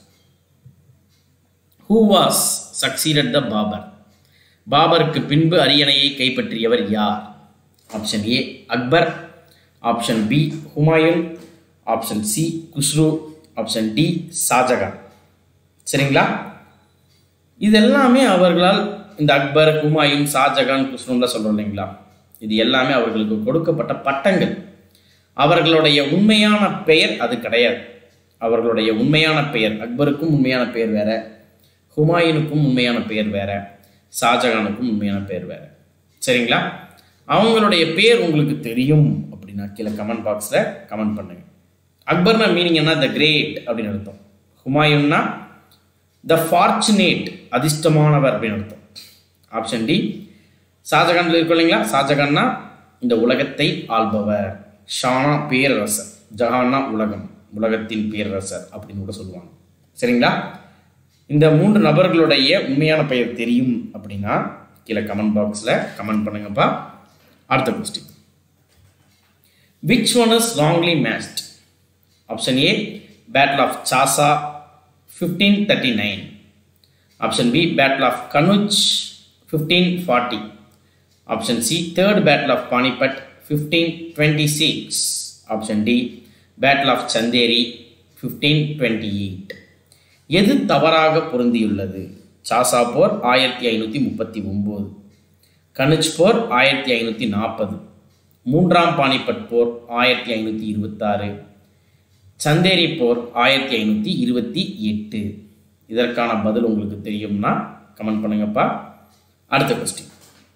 who was succeeded the Babur பாபருக்கு பின்பு அரியணையை கைப்பற்றியவர் யார் option A Akbar option B Humayun option C Khusrau option D Shahjahan சரிங்களா இது எல்லாமே அவர்களால் இந்த அக்பர் ஹுமாயூன் ஷாஜகான் குஸ்ருன்லாம் சொல்கிறோம் இல்லைங்களா இது எல்லாமே அவர்களுக்கு கொடுக்கப்பட்ட பட்டங்கள் அவர்களுடைய உண்மையான பெயர் அது கிடையாது அவர்களுடைய உண்மையான பெயர் அக்பருக்கும் உண்மையான பெயர் வேற ஹுமாயூனுக்கும் உண்மையான பெயர் வேற ஷாஜகானுக்கும் உண்மையான பெயர் வேற சரிங்களா அவங்களுடைய பேர் உங்களுக்கு தெரியும் அப்படின்னா கீழே கமெண்ட் பாக்ஸில் கமெண்ட் பண்ணுங்க அக்பர்னா மீனிங் என்ன த கிரேட் அப்படின்னு அர்த்தம் ஹுமாயூன்னா த ஃபார்ச்சுனேட் அதிர்ஷ்டமானவர் அப்படின்னு அர்த்தம் ஆப்ஷன் டி ஷாஜகான் இருக்கும் இல்லைங்களா ஷாஜகான்னா இந்த உலகத்தை ஆள்பவர் ஷானா பேரரசர் ஜஹானா உலகம் உலகத்தின் பேரரசர் அப்படின்னு கூட சொல்லுவாங்க சரிங்களா இந்த மூன்று நபர்களுடைய உண்மையான பெயர் தெரியும் அப்படின்னா கீழே கமெண்ட் பாக்ஸில் கமெண்ட் பண்ணுங்கப்பா அடுத்த question which one is wrongly matched option A battle of Chausa fifteen thirty nine option B battle of Kannauj fifteen forty option C third battle of Panipat fifteen twenty six option D battle of Chanderi fifteen twenty eight எது தவறாக பொருந்தியுள்ளது சாசா போர் ஆயிரத்தி ஐநூற்றி முப்பத்தி ஒம்பது கனுஜ் போர் ஆயிரத்தி ஐநூற்றி நாற்பது மூன்றாம் பானிபட் போர் ஆயிரத்தி ஐநூற்றி இருபத்தாறு சந்தேரி போர் ஆயிரத்தி ஐநூற்றி இருபத்தி எட்டு இதற்கான பதில் உங்களுக்கு தெரியும்னா கமெண்ட் பண்ணுங்கப்பா அடுத்த question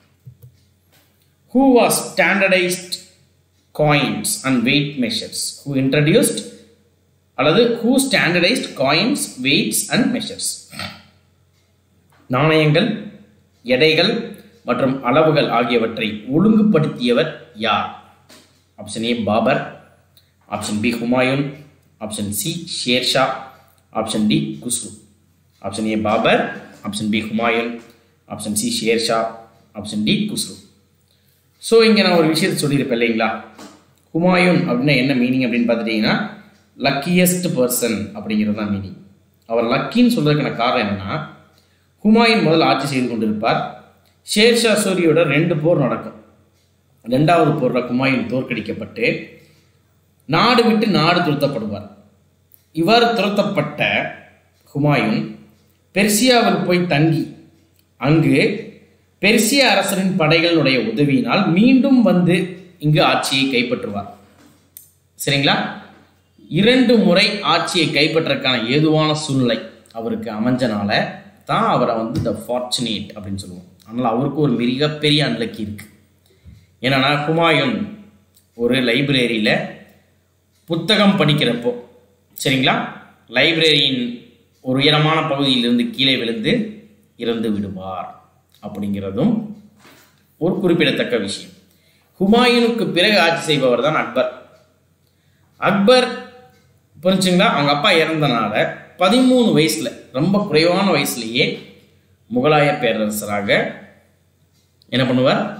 who was standardised coins and weight measures who introduced அல்லது who standardised coins weights and measures நாணயங்கள் எடைகள் மற்றும் அளவுகள் ஆகியவற்றை ஒழுங்குபடுத்தியவர் யார் option A Babur option B Humayun option C Shershah option D Khusrau option A Babur option B Humayun option C Shershah option D Khusrau so இங்கே நான் ஒரு விஷயத்தை சொல்லியிருப்பேன் இல்லைங்களா ஹுமாயூன் அப்படின்னா என்ன மீனிங் அப்படின்னு பார்த்துட்டிங்கன்னா லக்கியஸ்ட் பர்சன் அப்படிங்கிறது தான் மீனிங் அவர் லக்கின்னு சொல்கிறதுக்கான காரணம் என்னன்னா ஹுமாயூன் முதல் ஆட்சி செய்து கொண்டிருப்பார் ஷேர்ஷா சூரியோட ரெண்டு போர் நடக்கும் ரெண்டாவது போரில் ஹுமாயூன் தோற்கடிக்கப்பட்டு நாடு விட்டு நாடு துரத்தப்படுவார் இவ்வாறு துரத்தப்பட்ட ஹுமாயூன் பெர்சியாவில் போய் தங்கி அங்கு பெர்சிய அரசரின் படைகளுடைய உதவியினால் மீண்டும் வந்து இங்கு ஆட்சியை கைப்பற்றுவார் சரிங்களா இரண்டு முறை ஆட்சியை கைப்பற்றக்கான ஏதுவான சூழ்நிலை அவருக்கு அமைஞ்சனால தான் அவரை வந்து த ஃபார்ச்சுனேட் அப்படின்னு சொல்லுவோம் அதனால் அவருக்கு ஒரு மிகப்பெரிய அன்லக்கி இருக்குது என்னன்னா ஹுமாயூன் ஒரு லைப்ரரியில் புத்தகம் படிக்கிறப்போ சரிங்களா லைப்ரரியின் ஒரு உயரமான பகுதியிலிருந்து கீழே விழுந்து இறந்து விடுவார் அப்படிங்கிறதும் ஒரு குறிப்பிடத்தக்க விஷயம் ஹுமாயூனுக்கு பிறகு ஆட்சி செய்பவர் தான் அக்பர் அக்பர் புரிஞ்சுங்களா அவங்க அப்பா இறந்தனால பதிமூணு வயசில் ரொம்ப குறைவான வயசுலேயே முகலாய பேரரசராக என்ன பண்ணுவார்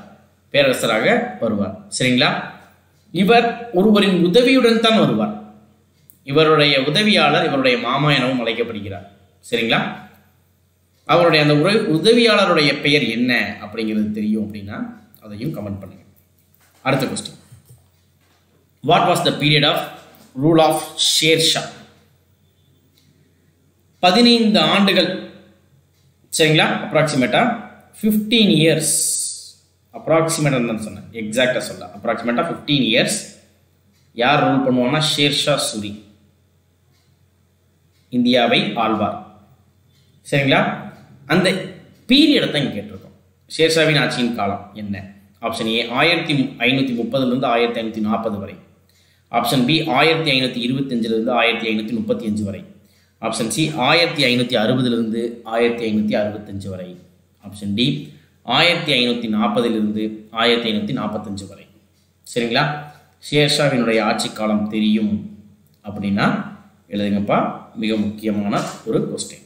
பேரரசராக வருவார் சரிங்களா இவர் ஒருவரின் உதவியுடன் தான் வருவார் இவருடைய உதவியாளர் இவருடைய மாமா எனவும் அழைக்கப்படுகிறார் சரிங்களா அவருடைய அந்த உற உதவியாளருடைய பெயர் என்ன அப்படிங்கிறது தெரியும் அப்படின்னா அதையும் கமெண்ட் பண்ணுங்க அடுத்த question what was the period of rule of Shershah பதினைந்து ஆண்டுகள் சரிங்களா அப்ராக்சிமேட்டா ஃபிஃப்டீன் இயர்ஸ் அப்ராக்சிமேட்டாக தான் சொன்னேன் எக்ஸாக்டாக சொல்ல அப்ராக்சிமேட்டாக ஃபிஃப்டீன் இயர்ஸ் யார் ரூல் பண்ணுவாங்கன்னா ஷேர்ஷா சூரி இந்தியாவை ஆழ்வார் சரிங்களா அந்த பீரியடை தான் இங்கே கேட்டிருக்கோம் ஷேர்ஷாவின் ஆட்சியின் காலம் என்ன ஆப்ஷன் ஏ ஆயிரத்தி ஐநூற்றி முப்பதுலேருந்து ஆயிரத்தி ஐநூற்றி நாற்பது வரை ஆப்ஷன் பி ஆயிரத்தி ஐநூற்றி இருபத்தஞ்சிலிருந்து ஆயிரத்தி ஐநூற்றி முப்பத்தி அஞ்சு வரை ஆப்ஷன் சி ஆயிரத்தி ஐநூற்றி அறுபதுலேருந்து ஆயிரத்தி ஐநூற்றி அறுபத்தஞ்சு வரை ஆப்ஷன் டி ஆயிரத்தி ஐநூற்றி நாற்பதிலிருந்து ஆயிரத்தி ஐநூற்றி நாற்பத்தஞ்சு வரை சரிங்களா ஷேர்ஷாவினுடைய ஆட்சி காலம் தெரியும் அப்படின்னா எழுதுங்கப்பா மிக முக்கியமான ஒரு question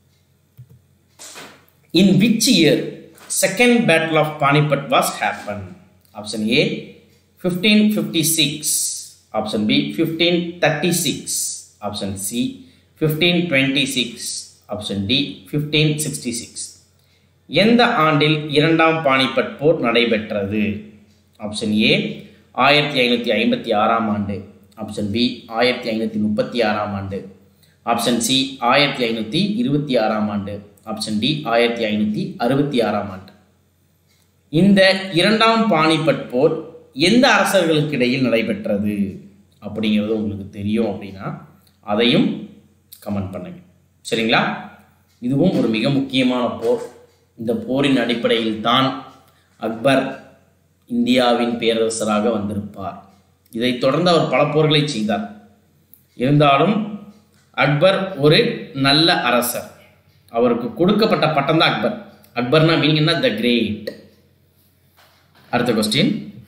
in which year second battle of Panipat was happen option A fifteen fifty six option B fifteen thirty six option C fifteen twenty six option D fifteen sixty six எந்த ஆண்டில் இரண்டாம் பானிபட் போர் நடைபெற்றது ஆப்ஷன் ஏ ஆயிரத்தி ஐநூற்றி ஐம்பத்தி ஆறாம் ஆண்டு option B ஆயிரத்தி ஐநூற்றி முப்பத்தி ஆறாம் ஆண்டு ஆப்ஷன் சி ஆயிரத்தி ஐநூற்றி இருபத்தி ஆறாம் ஆண்டு ஆப்ஷன் டி ஆயிரத்தி ஐநூற்றி அறுபத்தி ஆறாம் ஆண்டு இந்த இரண்டாம் பானிபட் போர் எந்த அரசர்களுக்கு இடையில் நடைபெற்றது அப்படிங்கிறது உங்களுக்கு தெரியும் அப்படின்னா அதையும் கமெண்ட் பண்ணுங்க சரிங்களா இதுவும் ஒரு மிக முக்கியமான போர் இந்த போரின் அடிப்படையில் தான் அக்பர் இந்தியாவின் பேரரசராக வந்திருப்பார் இதைத் தொடர்ந்து அவர் பல போர்களை செய்தார் இருந்தாலும் அக்பர் ஒரு நல்ல அரசர் அவருக்கு கொடுக்கப்பட்ட பட்டம் தான் அக்பர் அக்பர்னா மீனிங் என்ன த கிரேட் அடுத்த question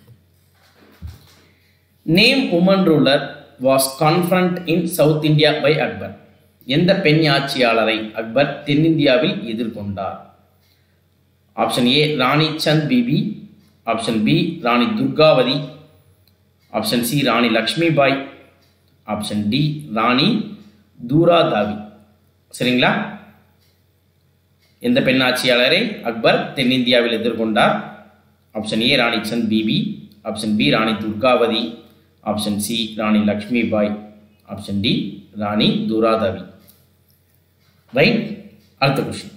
name woman ruler was confronted in south India by Akbar எந்த பெண் ஆட்சியாளரை அக்பர் தென்னிந்தியாவில் எதிர்கொண்டார் option A Rani Chand Bibi option B Rani Durgavati option C Rani Lakshmibai option D Rani தூராதாவி சரிங்களா எந்த பெண் ஆட்சியாளரை அக்பர் தென்னிந்தியாவில் எதிர்கொண்டார் option A Rani Chand Bibi option B Rani Durgavati option C Rani Lakshmibai option D Rani துராதவி ரைட் அடுத்த question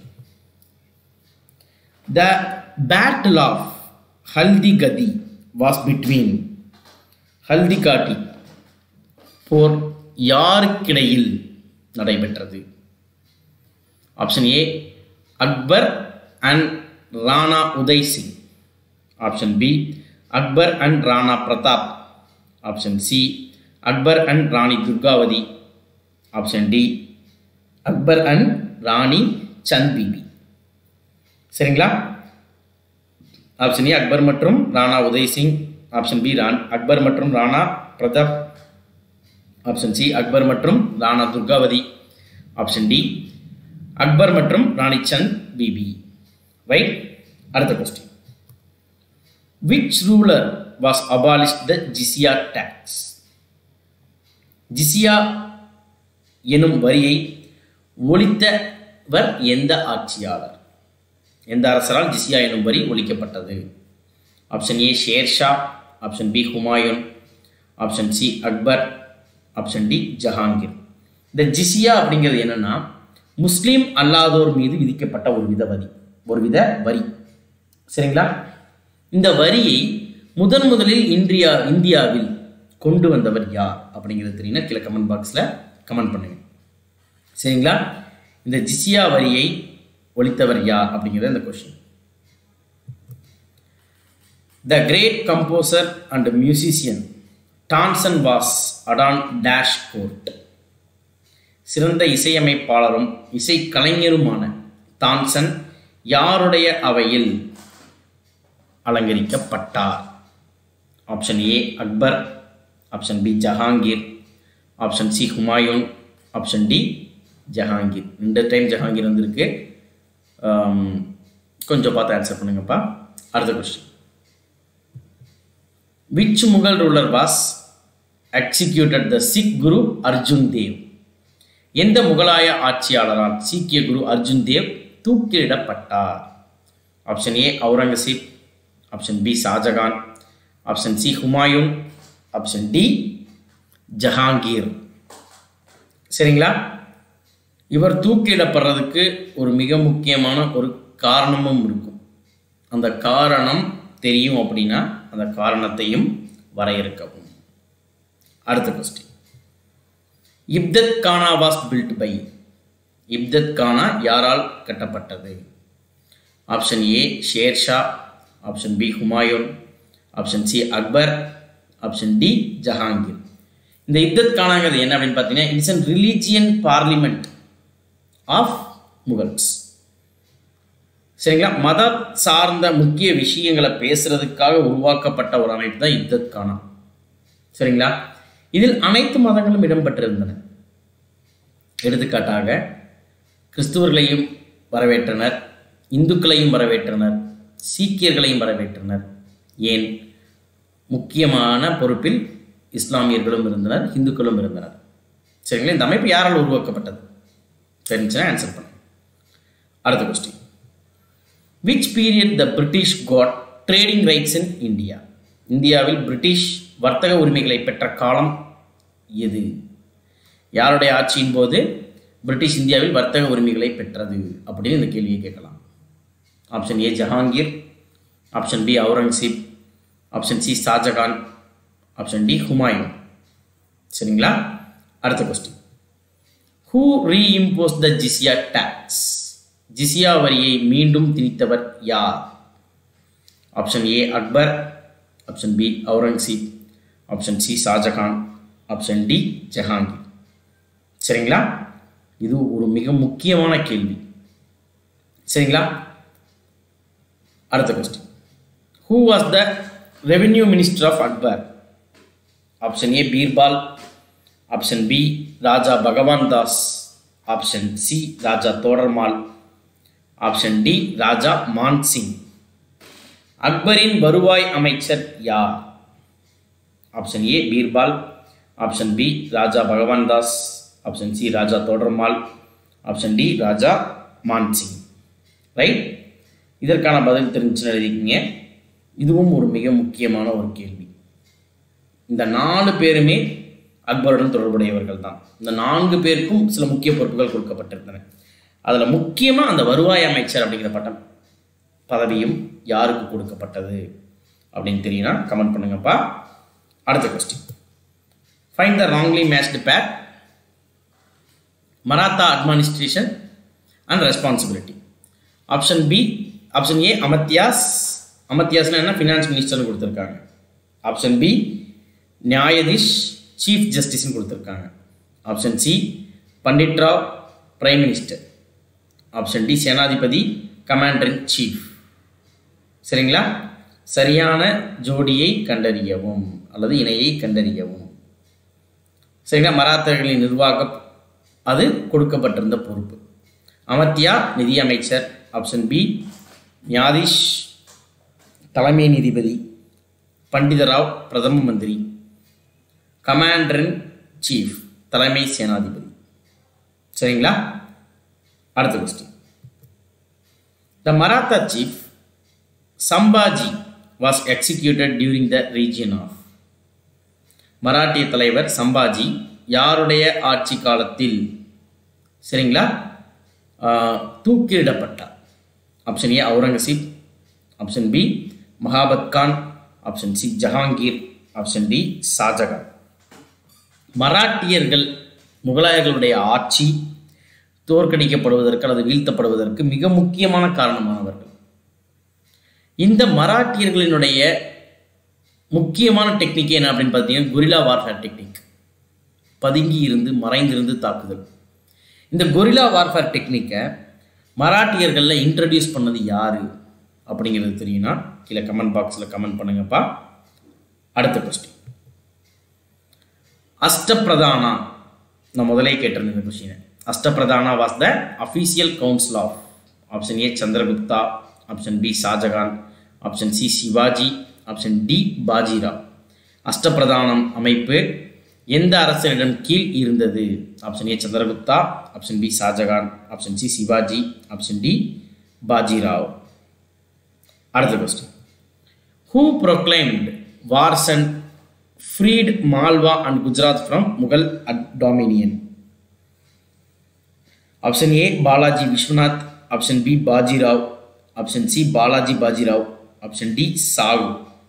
the battle of Haldighati was between Haldighati போர் யாருக்கிடையில் நடைபெற்றது option A Akbar and Rana Uday Singh option B Akbar and Rana Pratap option C Akbar and Rani Durgavati option D Akbar and Rani Chand Bibi சரிங்களா ஆப்ஷன் ஏ அக்பர் மற்றும் Rana Uday Singh option B ரான் அக்பர் மற்றும் Rana Pratap option C Akbar மற்றும் ராணா துர்காவதி ஆப்ஷன் டி அக்பர் மற்றும் ராணி சந்த் பிபி ரைட் அடுத்த question which ruler was abolish the jizya tax jizya எனும் வரியை ஒழித்தவர் எந்த ஆட்சியாளர் எந்த அரசரால் ஜிசியா எனும் வரி ஒழிக்கப்பட்டது option A Shershah option B Humayun option C Akbar option D Jahangir இந்த ஜிசியா அப்படிங்கிறது என்னன்னா முஸ்லீம் அல்லாதோர் மீது விதிக்கப்பட்ட ஒரு வித வரி ஒரு வித வரி சரிங்களா இந்த வரியை முதன் முதலில் இந்தியா இந்தியாவில் கொண்டு வந்தவர் யார் அப்படிங்கிறது தெரியுன்னா கீழே கமெண்ட் பாக்ஸில் கமெண்ட் பண்ணுங்க சரிங்களா இந்த ஜிசியா வரியை ஒழித்தவர் யார் அப்படிங்கிறது இந்த question the great composer and musician Tansen was adorn dash court சிறந்த இசையமைப்பாளரும் இசைக்கலைஞருமான தான்சன் யாருடைய அவையில் அலங்கரிக்கப்பட்டார் option A Akbar option B Jahangir option C Humayun option D Jahangir ரெண்டு டைம் ஜஹாங்கீர் வந்திருக்கு ஆம், கொஞ்சம் பார்த்து ஆன்சர் பண்ணுங்கப்பா அடுத்த question which Mughal ruler was executed the Sikh Guru Arjun Dev எந்த முகலாய ஆட்சியாளரால் சீக்கிய குரு அர்ஜுன் தேவ் தூக்கிலிடப்பட்டார் option A Aurangzeb option B Shahjahan option C Humayun option D Jahangir சரிங்களா இவர் தூக்கிலிடப்படுறதுக்கு ஒரு மிக முக்கியமான ஒரு காரணமும் இருக்கும் அந்த காரணம் தெரியும் அப்படின்னா அந்த காரணத்தையும் வரையறுக்கவும் அடுத்த question Ibadat Khana was built by Ibadat Khana யாரால் கட்டப்பட்டது option A Shershah option B Humayun option C Akbar option D Jahangir இந்த இப்தத் கானாங்கிறது என்ன அப்படின்னு பார்த்தீங்கன்னா it's an religion parliament of Mughals சரிங்களா மத சார்ந்த முக்கிய விஷயங்களை பேசுறதுக்காக உருவாக்கப்பட்ட ஒரு அமைப்பு தான் இப்தத் கானா சரிங்களா இதில் அனைத்து மதங்களும் இடம்பெற்றிருந்தன எடுத்துக்காட்டாக கிறிஸ்துவர்களையும் வரவேற்றனர் இந்துக்களையும் வரவேற்றனர் சீக்கியர்களையும் வரவேற்றனர் ஏன் முக்கியமான பொறுப்பில் இஸ்லாமியர்களும் இருந்தனர் இந்துக்களும் இருந்தனர் சரிங்களா இந்த அமைப்பு யாரால் உருவாக்கப்பட்டது தெரிஞ்சுன்னா ஆன்சர் பண்ணுங்க அடுத்த question which period the British got trading rights in India இந்தியாவில் பிரிட்டிஷ் வர்த்தக உரிமைகளை பெற்ற காலம் எது யாருடைய ஆட்சியின் போது பிரிட்டிஷ் இந்தியாவில் வர்த்தக உரிமைகளை பெற்றது அப்படின்னு இந்த கேள்வியை கேட்கலாம் option A Jahangir option B Aurangzeb option C Shahjahan option D Humayun சரிங்களா அடுத்த question who reimpose the jizya tax jizya வரியை மீண்டும் திணித்தவர் யார் option A Akbar option B Aurangzeb option C Shahjahan option D Jahangir சரிங்களா இது ஒரு மிக முக்கியமான கேள்வி சரிங்களா அடுத்த question who was the revenue minister of Akbar option A Birbal option B Raja Bhagwan Das option C Raja Todarmal option D Raja Man Singh அக்பரின் வருவாய் அமைச்சர் யார் option A Birbal option B Raja Bhagwan Das option C Raja Todarmal option D Raja Man Singh right இதற்கான பதில் தெரிஞ்சுன்னு எழுதிக்கிங்க இதுவும் ஒரு மிக முக்கியமான ஒரு கேள்வி இந்த நாலு பேருமே அக்பருடன் தொடர்புடையவர்கள் தான் இந்த நான்கு பேருக்கும் சில முக்கிய பொறுப்புகள் கொடுக்கப்பட்டிருந்தன அதில் முக்கியமாக அந்த வருவாய் அமைச்சர் அப்படிங்கிற பட்டம் பதவியும் யாருக்கு கொடுக்கப்பட்டது அப்படின்னு தெரியும்னா கமெண்ட் பண்ணுங்கப்பா அடுத்த question find the wrongly matched pair Maratha administration and responsibility option B option A Amatyas அமத்யாஸ்னா என்ன ஃபினான்ஸ் மினிஸ்டர்னு கொடுத்துருக்காங்க ஆப்ஷன் பி நியாயதீஷ் சீஃப் ஜஸ்டிஸ்னு கொடுத்துருக்காங்க option C Pandit Rao prime minister option D Senapati commander in chief சரிங்களா சரியான ஜோடியை கண்டறியவும் அல்லது இணையை கண்டறியவும் சரிங்களா மராத்தர்களின் நிர்வாகம் அது கொடுக்கப்பட்டிருந்த பொறுப்பு அமர்த்தியா நிதியமைச்சர் ஆப்ஷன் பி நியாதீஷ் தலைமை நீதிபதி பண்டிதராவ் பிரதம மந்திரி கமாண்டர் இன் சீஃப் தலைமை சேனாதிபதி சரிங்களா அடுத்த question the Maratha chief Sambhaji was executed during the region of மராட்டிய தலைவர் சம்பாஜி யாருடைய ஆட்சி காலத்தில் சரிங்களா ஆஹ், தூக்கிலிடப்பட்டார் option A Aurangzeb option B Mahabat Khan option C Jahangir option D Shahjahan மராட்டியர்கள் முகலாயர்களுடைய ஆட்சி தோற்கடிக்கப்படுவதற்கு அல்லது வீழ்த்தப்படுவதற்கு மிக முக்கியமான காரணமானவர்கள் இந்த மராட்டியர்களினுடைய முக்கியமான டெக்னிக் என்ன அப்படின்னு பார்த்தீங்கன்னா கொரில்லா வார்ஃபேர் டெக்னிக் பதுங்கி இருந்து மறைந்திருந்து தாக்குதல் இந்த கொரில்லா வார்ஃபேர் டெக்னிக்கை மராட்டியர்களில் இன்ட்ரடியூஸ் பண்ணது யார் அப்படிங்கிறது தெரியும்னா கீழே கமெண்ட் பாக்ஸில் கமெண்ட் பண்ணுங்கப்பா அடுத்த கொஸ்டின் அஷ்டபிரதானா நான் முதலே கேட்டிருந்தேன் இந்த கொஸ்டினை Ashtapradhana was the official council of option A Chandragupta option B Shahjahan option C Shivaji option D Bajirao அஷ்டபிரதானம் அமைப்பு எந்த அரசனிடம் கீழ் இருந்தது option A Chandragupta option B Shahjahan option C Shivaji option D Bajirao அடுத்த question who proclaimed wars and freed Malwa and Gujarat from Mughal dominion option A Balaji Vishwanath option B Bajirao option C Balaji Bajirao option D Sahu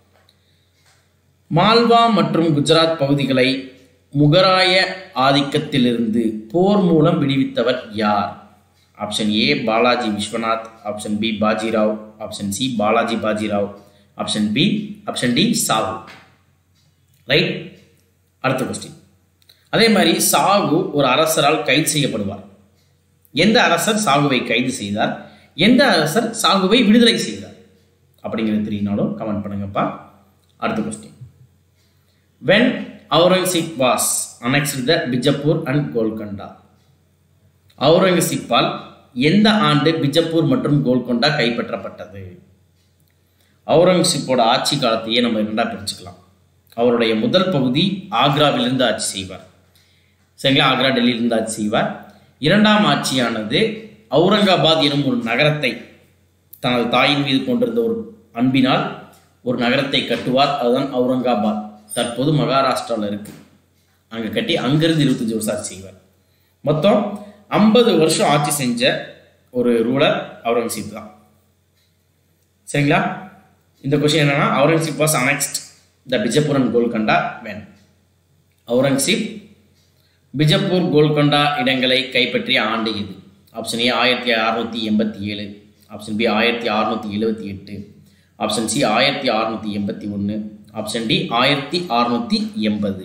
Malwa மற்றும் குஜராத் பகுதிகளை முகராய ஆதிக்கத்திலிருந்து போர் மூலம் விடுவித்தவர் யார் option A Balaji Vishwanath option B Bajirao option C Balaji Bajirao option B option D Sahu right அடுத்த கொஸ்டின் அதே மாதிரி சாகு ஒரு அரசரால் கைது செய்யப்படுவார் எந்த அரசர் சாகுவை கைது செய்தார் எந்த அரசர் சாகுவை விடுதலை செய்தார் அப்படிங்கிறது தெரியினாலும் கமெண்ட் பண்ணுங்கப்பா அடுத்த question when Aurangzeb was annexed the Bijapur and Golconda அவுரங்கசீப்பால் எந்த ஆண்டு பிஜப்பூர் மற்றும் கோல்கொண்டா கைப்பற்றப்பட்டது அவுரங்கசீப்போட ஆட்சி காலத்தையே நம்ம இரண்டா பிரிச்சுக்கலாம் அவருடைய முதல் பகுதி ஆக்ராவிலிருந்து ஆட்சி செய்வார் சரிங்களா ஆக்ரா டெல்லியிலிருந்து ஆட்சி செய்வார் இரண்டாம் ஆட்சியானது அவுரங்காபாத் எனும் ஒரு நகரத்தை தனது தாயின் மீது கொண்டிருந்த ஒரு அன்பினால் ஒரு நகரத்தை கட்டுவார் அதுதான் அவுரங்காபாத் தற்போது மகாராஷ்டிராவில் இருக்கு அங்கே கட்டி அங்கிருந்து இருபத்தஞ்சி வருஷம் ஆட்சி செய்வார் மொத்தம் ஐம்பது வருஷம் ஆட்சி செஞ்ச ஒரு ரூலர் அவுரங்கசீப் தான் சரிங்களா இந்த கொஸ்டின் என்னன்னா Aurangzeb was annexed the Bijapur and Golconda when Aurangzeb Bijapur Golconda இடங்களை கைப்பற்றிய ஆண்டு இது ஆப்ஷன் ஏ ஆயிரத்தி அறுநூற்றி எண்பத்தி ஏழு ஆப்ஷன் பி ஆயிரத்தி அறுநூற்றி எழுபத்தி எட்டு ஆப்ஷன் சி ஆயிரத்தி அறுநூற்றி எண்பத்தி ஒன்று ஆப்ஷன் டி ஆயிரத்தி அறுநூற்றி எண்பது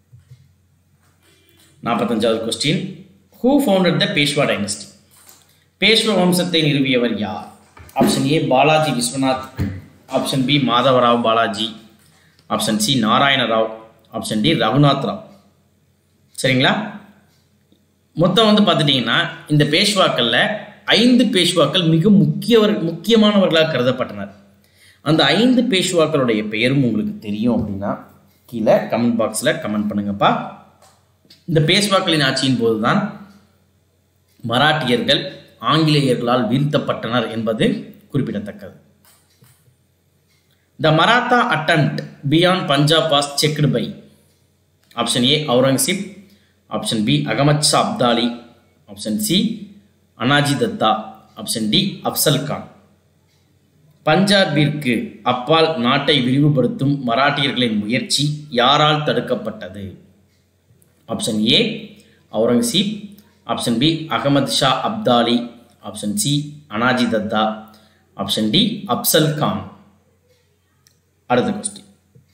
நாற்பத்தஞ்சாவது question who founded the Peshwa dynasty Peshwa வம்சத்தை நிறுவியவர் யார் option A Balaji Vishwanath option B Madhavrao Balaji option C Narayanrao option D Raghunath Rao சரிங்களா மொத்தம் வந்து பார்த்துட்டிங்கன்னா இந்த பேஷ்வாக்களில் ஐந்து பேஷ்வாக்கள் மிக முக்கியவர் முக்கியமானவர்களாக கருதப்பட்டனர் அந்த ஐந்து பேஷ்வாக்களுடைய பெயரும் உங்களுக்கு தெரியும் அப்படின்னா கீழே கமெண்ட் பாக்ஸில் கமெண்ட் பண்ணுங்கப்பா இந்த பேஷ்வாக்களின் ஆட்சியின் போதுதான் மராட்டியர்கள் ஆங்கிலேயர்களால் வீழ்த்தப்பட்டனர் என்பது குறிப்பிடத்தக்கது the Maratha attempt beyond Punjab was checked by option A Aurangzeb option B Ahmad Shah Abdali option C Anaji Datta option D Afzal Khan பஞ்சாபிற்கு அப்பால் நாட்டை விரிவுபடுத்தும் மராட்டியர்களின் முயற்சி யாரால் தடுக்கப்பட்டது option A Aurangzeb option B Ahmad Shah Abdali option C Anaji Datta option D Afzal Khan அடுத்த question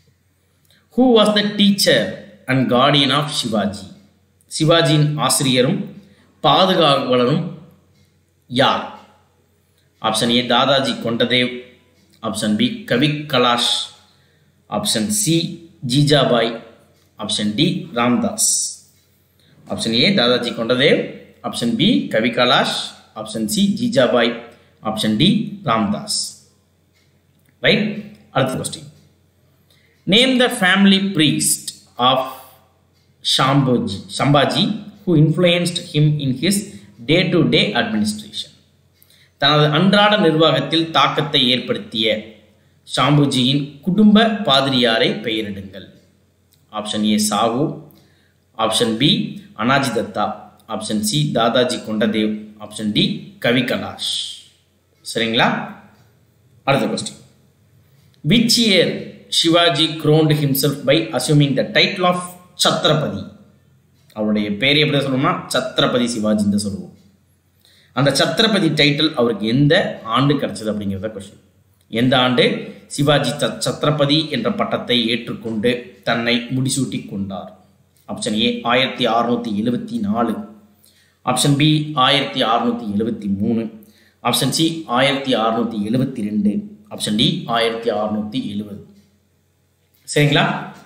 who was the teacher and guardian of Shivaji சிவாஜியின் ஆசிரியரும் பாதுகாவலரும் யார் option A Dadaji Konddev option B Kavi Kalash option C Jijabai option D Ramdas option A Dadaji Konddev option B Kavi Kalash option C Jijabai option D Ramdas right அடுத்த question name the family priest of Shambhuji Sambhaji who influenced him in his day to day administration தனது அன்றாட நிர்வாகத்தில் தாக்கத்தை ஏற்படுத்திய ஷாம்புஜியின் குடும்ப பாதிரியாரை பெயரிடுங்கள் option A Sahu option B Anaji Datta option C Dadaji Konddev option D Kavi Kalash சரிங்களா அடுத்த question which year Shivaji crowned himself by assuming the title of Chhatrapati அவருடைய பேர் எப்படி சொல்லணும்னா சத்ரபதி சிவாஜின்னு தான் சொல்லுவோம் அந்த சத்ரபதி டைட்டில் அவருக்கு எந்த ஆண்டு கிடைச்சது அப்படிங்கிறத கொஸ்டின் எந்த ஆண்டு சிவாஜி ச சத்ரபதி என்ற பட்டத்தை ஏற்றுக்கொண்டு தன்னை முடிசூட்டி கொண்டார் ஆப்ஷன் ஏ ஆயிரத்தி அறுநூற்றி எழுபத்தி நாலு ஆப்ஷன் பி ஆயிரத்தி அறுநூற்றி எழுபத்தி மூணு ஆப்ஷன் சி ஆயிரத்தி அறுநூற்றி எழுபத்தி ரெண்டு ஆப்ஷன் டி ஆயிரத்தி அறுநூற்றி எழுபது சரிங்களா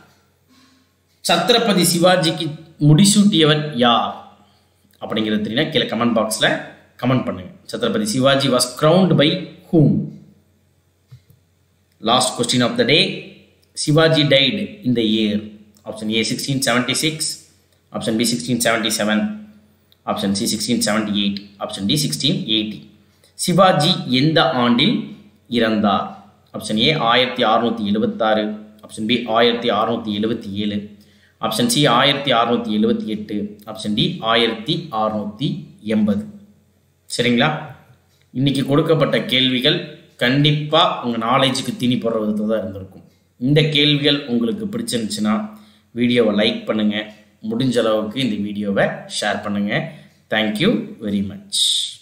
சத்ரபதி சிவாஜிக்கு முடிசூட்டியவர் யார் அப்படிங்கிறது தெரியுன்னா கீழே கமெண்ட் பாக்ஸில் கமெண்ட் பண்ணுங்க Chhatrapati Shivaji was crowned by whom last question of the day Shivaji died in the year option A sixteen seventy six option B sixteen seventy seven option C sixteen seventy eight option D sixteen eighty Shivaji எந்த ஆண்டில் இறந்தார் option A ஆயிரத்தி அறுநூற்றி எழுபத்தாறு option B ஆயிரத்தி அறுநூற்றி எழுபத்தி ஏழு ஆப்ஷன் சி ஆயிரத்தி அறுநூற்றி எழுபத்தி எட்டு ஆப்ஷன் டி ஆயிரத்தி அறுநூற்றி எண்பது சரிங்களா இன்றைக்கி கொடுக்கப்பட்ட கேள்விகள் கண்டிப்பாக உங்கள் நாலேஜுக்கு தீனி போடுற விதத்தில் தான் இருந்திருக்கும் இந்த கேள்விகள் உங்களுக்கு பிடிச்சிருந்துச்சுன்னா வீடியோவை லைக் பண்ணுங்கள் முடிஞ்ச அளவுக்கு இந்த வீடியோவை ஷேர் பண்ணுங்கள் தேங்க்யூ வெரி மச்